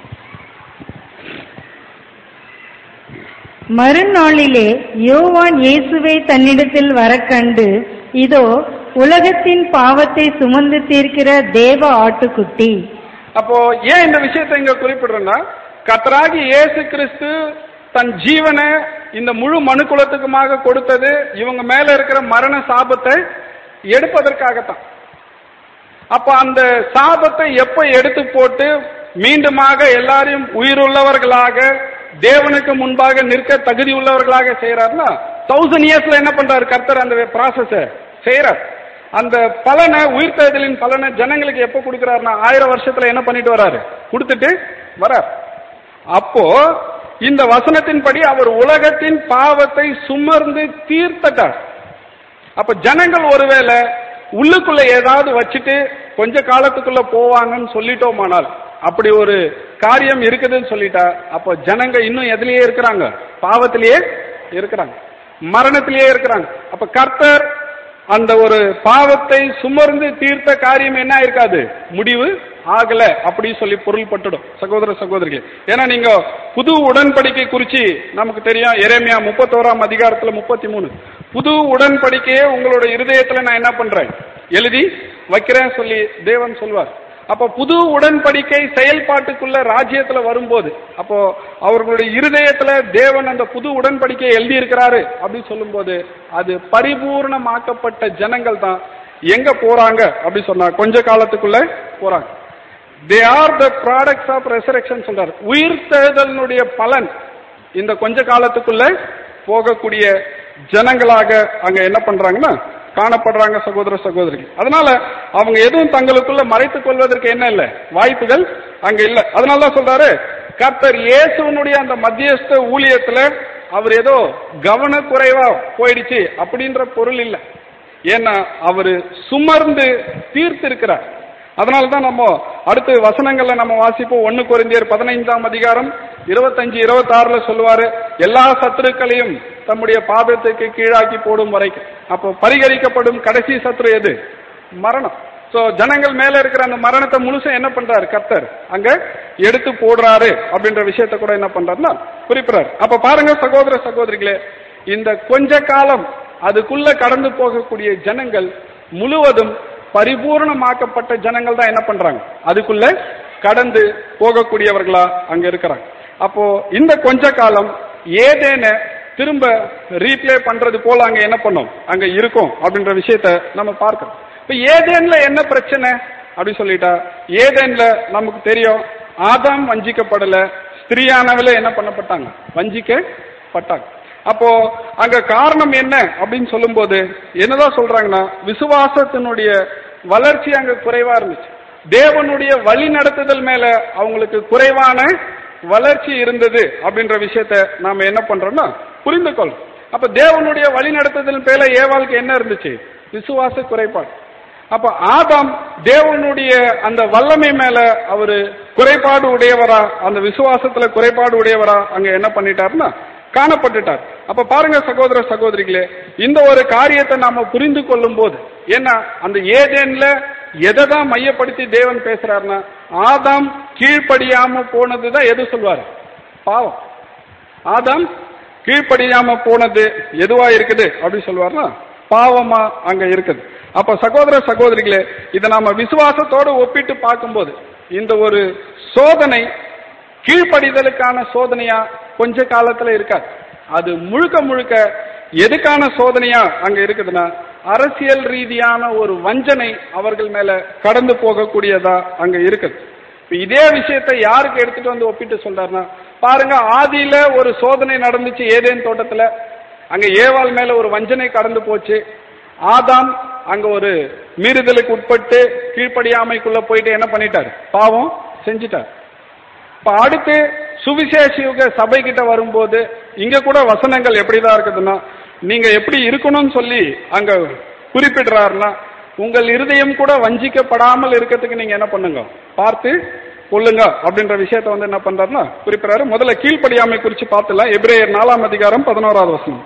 மறுநாளிலே யோவான் இயேசுவை தன்னிடத்தில் வரக் கண்டு இதோ உலகத்தின் பாவத்தை சுமந்து தீர்க்கிற தேவ ஆட்டுக்குட்டி அப்போ ஏன் இந்த விஷயத்தை இங்க குறிப்பிடுறேன்னா கத்தராகி இயேசு கிறிஸ்து தன் ஜீவனை இந்த முழு மனுக்குலத்துக்குமாக கொடுத்தது இவங்க மேல இருக்கிற மரண சாபத்தை எடுப்பதற்காகத்தான் அப்ப அந்த சாபத்தை எப்ப எடுத்து போட்டு மீண்டுமாக எல்லாரையும் உயிருள்ளவர்களாக தேவனுக்கு முன்பாக நிற்க தகுதி உள்ளவர்களாக செய்யறாருன்னா தௌசண்ட் இயர்ஸ்ல என்ன பண்றாரு கர்த்தர் அந்த ப்ராசஸ செய்யறார் அந்த பலனை உயிர்த்தெழுதலின் பலனை ஜனங்களுக்கு எப்ப கொடுக்கிறாருன்னா ஆயிரம் வருஷத்துல என்ன பண்ணிட்டு வராரு கொடுத்துட்டு வரார் அப்போ இந்த வசனத்தின்படி அவர் உலகத்தின் பாவத்தை சுமர்ந்து தீர்த்தட்டார் அப்ப ஜனங்கள் ஒருவேளை உள்ளுக்குள்ள ஏதாவது வச்சுட்டு கொஞ்ச காலத்துக்குள்ள போவாங்கன்னு சொல்லிட்டோமானால் அப்படி ஒரு காரியம் இருக்குதுன்னு சொல்லிட்டா அப்போ ஜனங்க இன்னும் எதுலயே இருக்கிறாங்க பாவத்திலேயே இருக்கிறாங்க மரணத்திலேயே இருக்கிறாங்க அப்ப கர்த்தர் அந்த ஒரு பாவத்தை சுமர்ந்து தீர்த்த காரியம் என்ன இருக்காது முடிவு ஆகல அப்படி சொல்லி பொருள்பட்டுடும் சகோதர சகோதரிகள் ஏன்னா நீங்க புது உடன்படிக்கை குறிச்சு நமக்கு தெரியும் எரேமியா முப்பத்தோராம் அதிகாரத்துல முப்பத்தி மூணு புது உடன்படிக்கையே உங்களோட இருதயத்துல நான் என்ன பண்றேன் எழுதி வைக்கிறேன் சொல்லி தேவன் சொல்வார் அப்போ புது உடன்படிக்கை செயல்பாட்டுக்குள்ள ராஜ்யத்துல வரும்போது அப்போ அவர்களுடைய இருதயத்துல தேவன் அந்த புது உடன்படிக்கையை எழுதி இருக்கிறாரு அப்படின்னு சொல்லும்போது அது பரிபூர்ணமாக்கப்பட்ட ஜனங்கள் தான் எங்க போறாங்க அப்படி சொன்னா கொஞ்ச காலத்துக்குள்ள போறாங்க they are the products of resurrection சொல்றாரு உயிர் தேர்தலினுடைய பலன் இந்த கொஞ்ச காலத்துக்குள்ள போகக்கூடிய ஜனங்களாக அங்க என்ன பண்றாங்கன்னா காணப்படுறாங்க சகோதர சகோதரிகள் அதனால அவங்க எதுவும் தங்களுக்குள்ள மறைத்துக் கொள்வதற்கு என்ன இல்ல வாய்ப்புகள் அங்க இல்ல அதனால தான் சொல்றாரு கர்த்தர் இயேசுவனுடைய அந்த மத்தியஸ்த ஊழியத்துல அவர் ஏதோ கவனக்குறைவா போயிடுச்சு அப்படின்ற பொருள் இல்ல ஏன்னா அவரு சுமர்ந்து தீர்த்திருக்கிறார் அதனால தான் நம்ம அடுத்து வசனங்கள்ல நம்ம வாசிப்போம் ஒன்னு குறைந்தியர் பதினைந்தாம் அதிகாரம் இருபத்தஞ்சு இருபத்தாறுல சொல்லுவாரு எல்லா சத்துருக்களையும் தம்முடைய பாதத்துக்கு கீழாக்கி போடும் வரைக்கும் அப்போ பரிகரிக்கப்படும் கடைசி சத்ரு எது மரணம் சோ ஜனங்கள் மேல இருக்கிற அந்த மரணத்தை முழுசும் என்ன பண்றாரு கர்த்தர் அங்க எடுத்து போடுறாரு அப்படின்ற விஷயத்த கூட என்ன பண்றாருன்னா குறிப்பிடாரு அப்ப பாருங்க சகோதர சகோதரிகளே இந்த கொஞ்ச காலம் அதுக்குள்ள கடந்து போகக்கூடிய ஜனங்கள் முழுவதும் பரிபூர்ணமாக்கப்பட்ட ஜனங்கள் தான் என்ன பண்றாங்க அதுக்குள்ள கடந்து போகக்கூடியவர்களா அங்க இருக்கிறாங்க அப்போ இந்த கொஞ்ச காலம் ஏதேன திரும்ப ரீப்ளே பண்றது போல அங்க என்ன பண்ணும் அங்க இருக்கும் அப்படின்ற விஷயத்த நம்ம பார்க்கிறோம் இப்ப ஏதேன்ல என்ன பிரச்சனை அப்படி சொல்லிட்டா ஏதேன்ல நமக்கு தெரியும் ஆதாம் வஞ்சிக்கப்படல ஸ்திரியானவள என்ன பண்ணப்பட்டாங்க வஞ்சிக்கப்பட்டாங்க அப்போ அங்க காரணம் என்ன அப்படின்னு சொல்லும்போது என்னதான் சொல்றாங்கன்னா விசுவாசத்தினுடைய வளர்ச்சி அங்க குறைவா இருந்துச்சு தேவனுடைய வழி நடத்துதல் மேல அவங்களுக்கு குறைவான வளர்ச்சி இருந்தது அப்படின்ற விஷயத்த நாம என்ன பண்றோம்னா புரிந்து கொள்ளும் அப்ப தேவனுடைய வழி நடத்துதல் மேல ஏவாளுக்கு என்ன இருந்துச்சு விசுவாச குறைபாடு அப்ப ஆதாம் தேவனுடைய அந்த வல்லமை மேல அவரு குறைபாடு உடையவரா அந்த விசுவாசத்துல குறைபாடு உடையவரா அங்க என்ன பண்ணிட்டாருன்னா காணப்பட்டுட்டார் அப்ப பாருங்க சகோதர சகோதரிகளே இந்த ஒரு காரியத்தை நாம புரிந்து கொள்ளும் போது ஏன்னா அந்த ஏதேன்ல எதை தான் மையப்படுத்தி தேவன் பேசுறாருன்னா ஆதாம் கீழ்ப்படியாம போனதுதான் எது சொல்வாரு பாவம் ஆதாம் கீழ்ப்படியாம போனது எதுவா இருக்குது அப்படின்னு சொல்லுவாருன்னா பாவமா அங்க இருக்குது அப்ப சகோதர சகோதரிகளே இதை நாம விசுவாசத்தோடு ஒப்பிட்டு பார்க்கும்போது இந்த ஒரு சோதனை கீழ்ப்படிதலுக்கான சோதனையா கொஞ்ச காலத்துல இருக்காது அது முழுக்க முழுக்க எதுக்கான சோதனையா அங்க இருக்குதுன்னா அரசியல் ரீதியான ஒரு வஞ்சனை அவர்கள் மேல கடந்து போகக்கூடியதா அங்க இருக்குது இப்ப இதே விஷயத்தை யாருக்கு எடுத்துட்டு வந்து ஒப்பிட்டு சொல்றாருன்னா பாருங்க ஆதியில ஒரு சோதனை நடந்துச்சு ஏதேன் தோட்டத்துல அங்க ஏவாள் மேல ஒரு வஞ்சனை கடந்து போச்சு ஆதாம் அங்க ஒரு மீறுதலுக்கு உட்பட்டு கீழ்ப்படியாமைக்குள்ள போயிட்டு என்ன பண்ணிட்டாரு பாவம் செஞ்சிட்டார் இப்ப அடுத்து சுவிசேஷ யுக சபை கிட்ட வரும்போது இங்க கூட வசனங்கள் எப்படிதான் இருக்குதுன்னா நீங்க எப்படி இருக்கணும்னு சொல்லி அங்க குறிப்பிடுறாருன்னா உங்கள் இருதயம் கூட வஞ்சிக்கப்படாமல் இருக்கிறதுக்கு நீங்க என்ன பண்ணுங்க பார்த்து கொள்ளுங்க அப்படின்ற விஷயத்த வந்து என்ன பண்றாருன்னா குறிப்பிடுறாரு முதல்ல கீழ்ப்படியாமை குறிச்சு பார்த்துலாம் எப்ரேயர் நாலாம் அதிகாரம் பதினோராவது வசனம்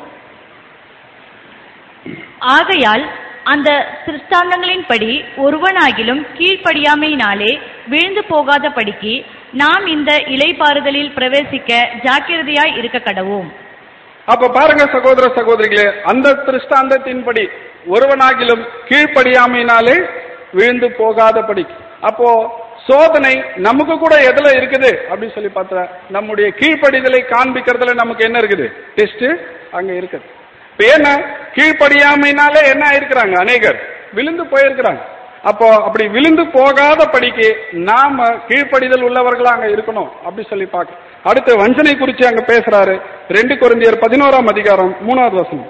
ஆகையால் அந்த சிருஷ்டாந்தங்களின்படி ஒருவனாகிலும் கீழ்ப்படியாமையினாலே விழுந்து போகாத படிக்கு நாம் இந்த இலைப்பாறுதலில் பிரவேசிக்க ஜாக்கிரதையாய் இருக்க கடவோம் அப்ப பாருங்க சகோதர சகோதரிகளே அந்த திருஷ்டாந்தத்தின்படி ஒருவனாகிலும் கீழ்ப்படியாமையினாலே விழுந்து போகாதபடி அப்போ சோதனை நமக்கு கூட எதுல இருக்குது அப்படின்னு சொல்லி பார்த்தா நம்முடைய கீழ்ப்படிதலை காண்பிக்கிறதுல நமக்கு என்ன இருக்குது டெஸ்ட் அங்க இருக்குது இப்ப ஏன்னா கீழ்ப்படியாமைனாலே என்ன ஆயிருக்கிறாங்க அநேகர் விழுந்து போயிருக்கிறாங்க அப்போ அப்படி விழுந்து போகாத படிக்கு நாம கீழ்ப்படிதல் உள்ளவர்களா அங்க இருக்கணும் அப்படி சொல்லி பார்க்க அடுத்து வஞ்சனை குறிச்சு அங்க பேசுறாரு ரெண்டு குருந்தியர் பதினோராம் அதிகாரம் மூணாவது வசனம்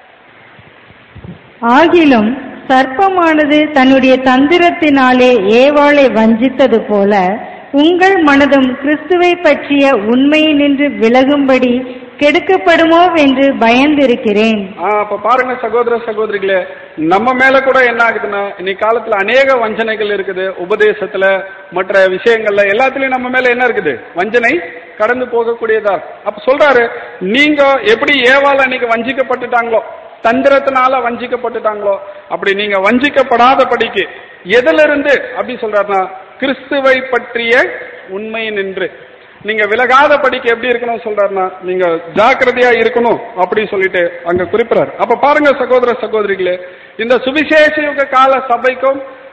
ஆகிலும் சர்ப்பமானது தன்னுடைய தந்திரத்தினாலே ஏவாளை வஞ்சித்தது போல உங்கள் மனதும் கிறிஸ்துவை பற்றிய உண்மையை நின்று விலகும்படி கெடுக்கப்படுமோ என்று பயந்திருக்கிறேன் ஆ, அப்ப பாருங்க சகோதர சகோதரிகளே நம்ம மேல கூட என்ன ஆகுதுன்னா இன்னைக்கு காலத்துல அநேக வஞ்சனைகள் இருக்குது உபதேசத்துல மற்ற விஷயங்கள்ல எல்லாத்துலயும் நம்ம மேல என்ன இருக்குது வஞ்சனை கடந்து போகக்கூடியதா இருக்கு. அப்ப சொல்றாரு நீங்க எப்படி ஏவால அன்னைக்கு வஞ்சிக்கப்பட்டுட்டாங்களோ தந்திரத்தினால வஞ்சிக்கப்பட்டுட்டாங்களோ அப்படி நீங்க வஞ்சிக்கப்படாத படிக்கு எதுல இருந்து அப்படி சொல்றாருன்னா கிறிஸ்துவை பற்றிய உண்மை நின்று நீங்க விலகாத படிக்கு எப்படி இருக்கணும் சொல்றாருன்னா நீங்க ஜாக்கிரதையா இருக்கணும் அப்படி சொல்லிட்டு அங்க குறிப்பிடாரு அப்ப பாருங்க சகோதர சகோதரிகளே இந்த சுவிசேஷ யுக கால சபைக்கும்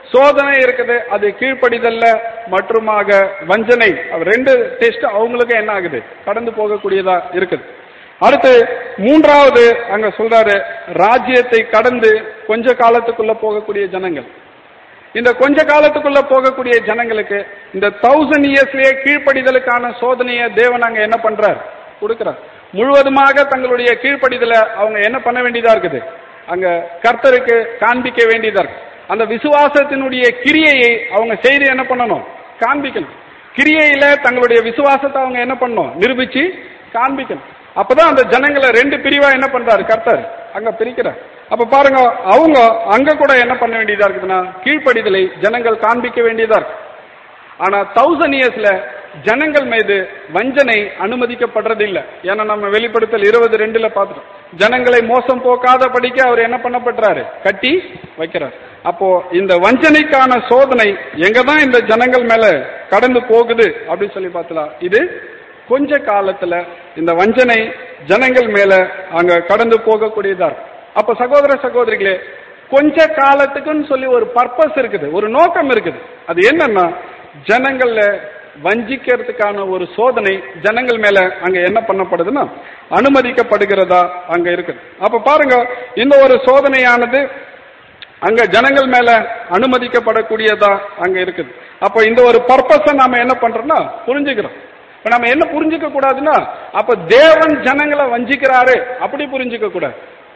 சோதனை இருக்குது அது கீழ்ப்படிதல்ல மற்றுமாக வஞ்சனை அது ரெண்டு டெஸ்ட் அவங்களுக்கு என்ன ஆகுது கடந்து போகக்கூடியதா இருக்குது அடுத்து மூன்றாவது அங்க சொல்றாரு ராஜ்யத்தை கடந்து கொஞ்ச காலத்துக்குள்ள போகக்கூடிய ஜனங்கள் இந்த கொஞ்ச காலத்துக்குள்ள போகக்கூடிய ஜனங்களுக்கு இந்த தௌசண்ட் இயர்ஸ்லயே கீழ்ப்படிதலுக்கான சோதனையை தேவன் அங்க என்ன பண்றார் கொடுக்கிறார் முழுவதுமாக தங்களுடைய கீழ்ப்படிதல அவங்க என்ன பண்ண வேண்டியதா இருக்குது அங்க கர்த்தருக்கு காண்பிக்க வேண்டியதா இருக்கு அந்த விசுவாசத்தினுடைய கிரியையை அவங்க செய்து என்ன பண்ணணும் காண்பிக்கணும் கிரியையில தங்களுடைய விசுவாசத்தை அவங்க என்ன பண்ணணும் நிரூபிச்சு காண்பிக்கணும் அப்பதான் அந்த ஜனங்களை ரெண்டு பிரிவா என்ன பண்றாரு கர்த்தர் அங்க பிரிக்கிறார் அப்ப பாருங்க அவங்க அங்க கூட என்ன பண்ண வேண்டியதா இருக்குதுன்னா கீழ்ப்படிதலை ஜனங்கள் காண்பிக்க வேண்டியதா இருக்கு ஆனா தௌசண்ட் இயர்ஸ்ல ஜனங்கள் மீது வஞ்சனை அனுமதிக்கப்படுறது இல்ல ஏன்னா நம்ம வெளிப்படுத்தல் இருபது ரெண்டுல பார்த்துட்டோம் ஜனங்களை மோசம் போக்காத படிக்க அவர் என்ன பண்ணப்படுறாரு கட்டி வைக்கிறார் அப்போ இந்த வஞ்சனைக்கான சோதனை எங்கதான் இந்த ஜனங்கள் மேல கடந்து போகுது அப்படின்னு சொல்லி பார்த்தலாம் இது கொஞ்ச காலத்துல இந்த வஞ்சனை ஜனங்கள் மேல அங்க கடந்து போகக்கூடியதா இருக்கு அப்ப சகோதர சகோதரிகளே கொஞ்ச காலத்துக்குன்னு சொல்லி ஒரு பர்பஸ் இருக்குது ஒரு நோக்கம் இருக்குது அது என்னன்னா ஜனங்கள்ல வஞ்சிக்கிறதுக்கான ஒரு சோதனை ஜனங்கள் மேல அங்க என்ன பண்ணப்படுதுன்னா அனுமதிக்கப்படுகிறதா அங்க இருக்குது அப்ப பாருங்க இந்த ஒரு சோதனையானது அங்க ஜனங்கள் மேல அனுமதிக்கப்படக்கூடியதா அங்க இருக்குது அப்ப இந்த ஒரு பர்பஸ நாம என்ன பண்றோம்னா புரிஞ்சுக்கிறோம் இப்ப நம்ம என்ன புரிஞ்சுக்க கூடாதுன்னா அப்ப தேவன் ஜனங்களை வஞ்சிக்கிறாரு அப்படி புரிஞ்சுக்க கூடாது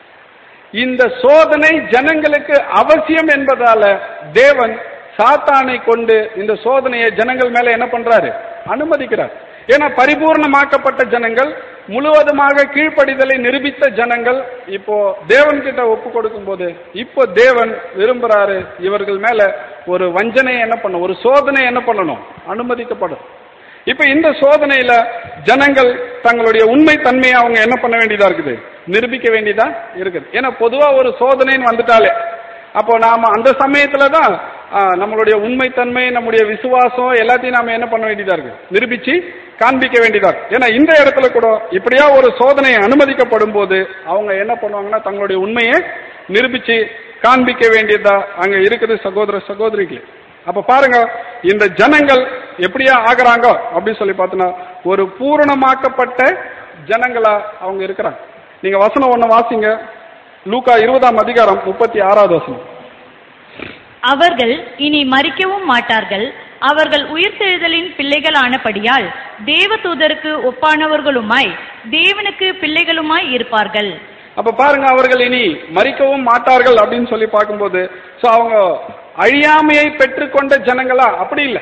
இந்த சோதனை ஜனங்களுக்கு அவசியம் என்பதால தேவன் சாத்தானை கொண்டு இந்த சோதனையை ஜனங்கள் மேல என்ன பண்றாரு அனுமதிக்கிறார் ஏன்னா பரிபூர்ணமாக்கப்பட்ட ஜனங்கள் முழுவதுமாக கீழ்ப்படிதலை நிரூபித்த ஜனங்கள் இப்போ தேவன் கிட்ட ஒப்பு கொடுக்கும் போது இப்போ தேவன் விரும்புறாரு இவர்கள் மேல ஒரு வஞ்சனை என்ன பண்ணும் ஒரு சோதனை என்ன பண்ணணும் அனுமதிக்கப்படும் இப்ப இந்த சோதனையில ஜனங்கள் தங்களுடைய உண்மை தன்மையை அவங்க என்ன பண்ண வேண்டியதா இருக்குது நிரூபிக்க வேண்டியதா இருக்குது ஏன்னா பொதுவா ஒரு சோதனைன்னு வந்துட்டாலே அப்போ நாம அந்த சமயத்துல தான் ஆ, நம்மளுடைய உண்மைத்தன்மை நம்முடைய விசுவாசம் எல்லாத்தையும் நாம என்ன பண்ண வேண்டியதா இருக்கு நிரூபிச்சு காண்பிக்க வேண்டியதா இருக்கு ஏன்னா இந்த இடத்துல கூட இப்படியா ஒரு சோதனை அனுமதிக்கப்படும் போது அவங்க என்ன பண்ணுவாங்கன்னா தங்களுடைய உண்மையை நிரூபிச்சு காண்பிக்க வேண்டியதா அங்க இருக்குது சகோதர சகோதரிகளே அப்ப பாருங்க இந்த ஜனங்கள் எப்படியா ஆகுறாங்க அப்படின்னு சொல்லி பார்த்தோன்னா ஒரு பூரணமாக்கப்பட்ட ஜனங்களா அவங்க இருக்கிறாங்க நீங்க வசனம் ஒண்ணு வாசிங்க லூக்கா இருபதாம் அதிகாரம் முப்பத்தி ஆறாவது வசனம் அவர்கள் இனி மறிக்கவும் மாட்டார்கள் அவர்கள் உயிர்த்தெழுதலின் பிள்ளைகளானபடியால் தேவதூதருக்கு ஒப்பானவர்களுமாய் தேவனுக்கு பிள்ளைகளுமாய் இருப்பார்கள் அப்ப பாருங்க அவர்கள் இனி மறிக்கவும் மாட்டார்கள் அப்படின்னு சொல்லி பார்க்கும்போது சோ அவங்க அழியாமையை பெற்றுக்கொண்ட ஜனங்களா அப்படி இல்ல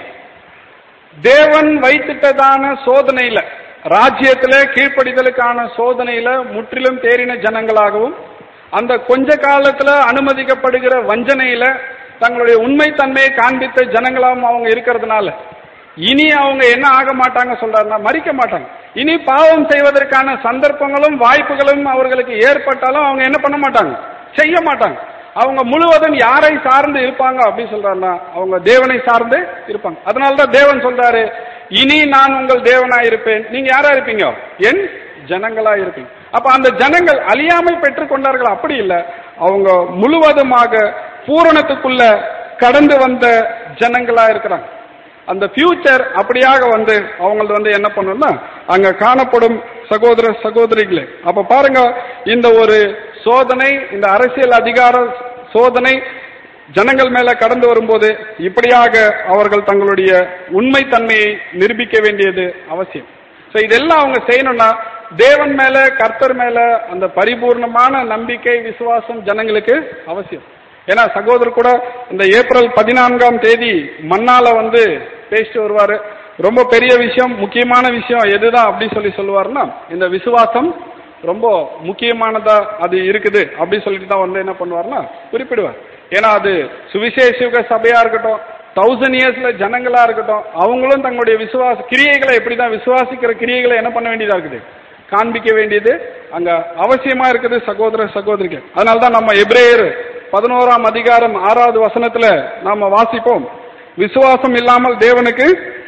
தேவன் வைத்திட்டதான சோதனையில ராஜ்யத்துல கீழ்ப்படிதலுக்கான சோதனையில முற்றிலும் தேறின ஜனங்களாகவும் அந்த கொஞ்ச காலத்துல அனுமதிக்கப்படுகிற வஞ்சனையில தங்களுடைய உண்மை தன்மையை காண்பித்த ஜனங்களாகவும் அவங்க இருக்கிறதுனால இனி அவங்க என்ன ஆக மாட்டாங்க சொல்றாருன்னா மறிக்க மாட்டாங்க இனி பாவம் செய்வதற்கான சந்தர்ப்பங்களும் வாய்ப்புகளும் அவர்களுக்கு ஏற்பட்டாலும் அவங்க என்ன பண்ண மாட்டாங்க செய்ய மாட்டாங்க அவங்க முழுவதும் யாரை சார்ந்து இருப்பாங்க அப்படின்னு சொல்றாருன்னா அவங்க தேவனை சார்ந்து இருப்பாங்க அதனாலதான் தேவன் சொல்றாரு இனி நான் உங்கள் தேவனா இருப்பேன் நீங்க யாரா இருப்பீங்க என் ஜனங்களா இருப்பீங்க அப்ப அந்த ஜனங்கள் அழியாமை பெற்றுக் கொண்டார்கள் அப்படி இல்ல அவங்க முழுவதுமாக பூரணத்துக்குள்ள கடந்து வந்த ஜனங்களா இருக்கிறாங்க அந்த ஃபியூச்சர் அப்படியாக வந்து அவங்களது வந்து என்ன பண்ணணும்னா அங்க காணப்படும் சகோதர சகோதரிகளே அப்ப பாருங்க இந்த ஒரு சோதனை இந்த அரசியல் அதிகார சோதனை ஜனங்கள் மேல கடந்து வரும்போது இப்படியாக அவர்கள் தங்களுடைய உண்மை தன்மையை நிரூபிக்க வேண்டியது அவசியம் சோ இதெல்லாம் அவங்க செய்யணும்னா தேவன் மேல கர்த்தர் மேல அந்த பரிபூர்ணமான நம்பிக்கை விசுவாசம் ஜனங்களுக்கு அவசியம் ஏன்னா சகோதரர் கூட இந்த ஏப்ரல் பதினான்காம் தேதி மண்ணால வந்து பேசிட்டு வருவாரு ரொம்ப பெரிய விஷயம் முக்கியமான விஷயம் எதுதான் அப்படி சொல்லி சொல்லுவாருன்னா இந்த விசுவாசம் ரொம்ப முக்கியமானதா அது இருக்குது அப்படி சொல்லிட்டு தான் வந்து என்ன பண்ணுவாருன்னா குறிப்பிடுவார் ஏன்னா அது சுவிசேஷ சபையா இருக்கட்டும் தௌசண்ட் இயர்ஸ்ல ஜனங்களா இருக்கட்டும் அவங்களும் தங்களுடைய விசுவாச கிரியைகளை எப்படிதான் விசுவாசிக்கிற கிரியைகளை என்ன பண்ண வேண்டியதா இருக்குது காண்பிக்க வேண்டியது அங்க அவசியமா இருக்குது சகோதர சகோதரிகள் அதனாலதான் நம்ம எப்ரேயர் பதினோராம் அதிகாரம் ஆறாவது வசனத்துல நாம வாசிப்போம் விசுவாசம் இல்லாமல் தேவனுக்கு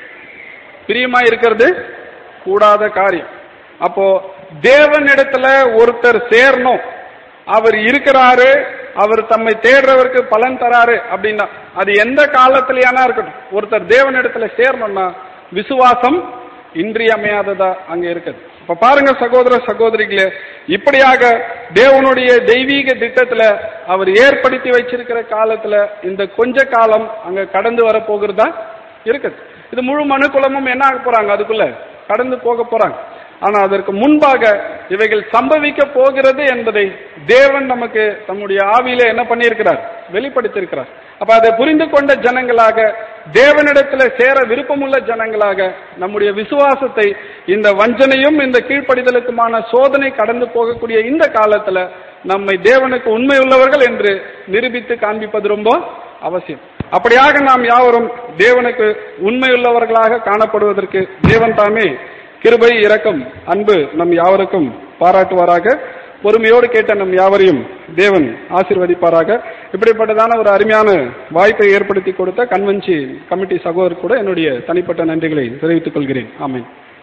பிரியமா இருக்கிறது கூடாத காரியம் அப்போ தேவனிடத்துல ஒருத்தர் சேரணும் அவர் இருக்கிறாரு அவர் தம்மை தேடுறவருக்கு பலன் தராரு அப்படின்னா அது எந்த காலத்திலேயானா இருக்கட்டும் ஒருத்தர் தேவனிடத்துல சேரணும்னா விசுவாசம் இன்றியமையாததா அங்க இருக்குது இப்ப பாருங்க சகோதர சகோதரிகளே இப்படியாக தேவனுடைய தெய்வீக திட்டத்துல அவர் ஏற்படுத்தி வச்சிருக்கிற காலத்துல இந்த கொஞ்ச காலம் அங்க கடந்து வர போகிறதா இருக்குது இது முழு மனுக்குலமும் என்ன ஆக போறாங்க அதுக்குள்ள கடந்து போக போறாங்க ஆனா அதற்கு முன்பாக இவைகள் சம்பவிக்க போகிறது என்பதை தேவன் நமக்கு தம்முடைய ஆவியில என்ன பண்ணியிருக்கிறார் வெளிப்படுத்தியிருக்கிறார் அப்ப அதை புரிந்து கொண்ட ஜனங்களாக தேவனிடத்துல சேர விருப்பமுள்ள ஜனங்களாக நம்முடைய விசுவாசத்தை இந்த வஞ்சனையும் இந்த கீழ்ப்படிதலுக்குமான சோதனை கடந்து போகக்கூடிய இந்த காலத்துல நம்மை தேவனுக்கு உண்மை உள்ளவர்கள் என்று நிரூபித்து காண்பிப்பது ரொம்ப அவசியம் அப்படியாக நாம் யாவரும் தேவனுக்கு உண்மையுள்ளவர்களாக காணப்படுவதற்கு தேவன் தாமே கிருபை இரக்கம் அன்பு நம் யாவருக்கும் பாராட்டுவாராக பொறுமையோடு கேட்ட நம் யாவரையும் தேவன் ஆசீர்வதிப்பாராக இப்படிப்பட்டதான ஒரு அருமையான வாய்ப்பை ஏற்படுத்தி கொடுத்த கன்வென்சி கமிட்டி சகோதரர் கூட என்னுடைய தனிப்பட்ட நன்றிகளை தெரிவித்துக் கொள்கிறேன் ஆமென்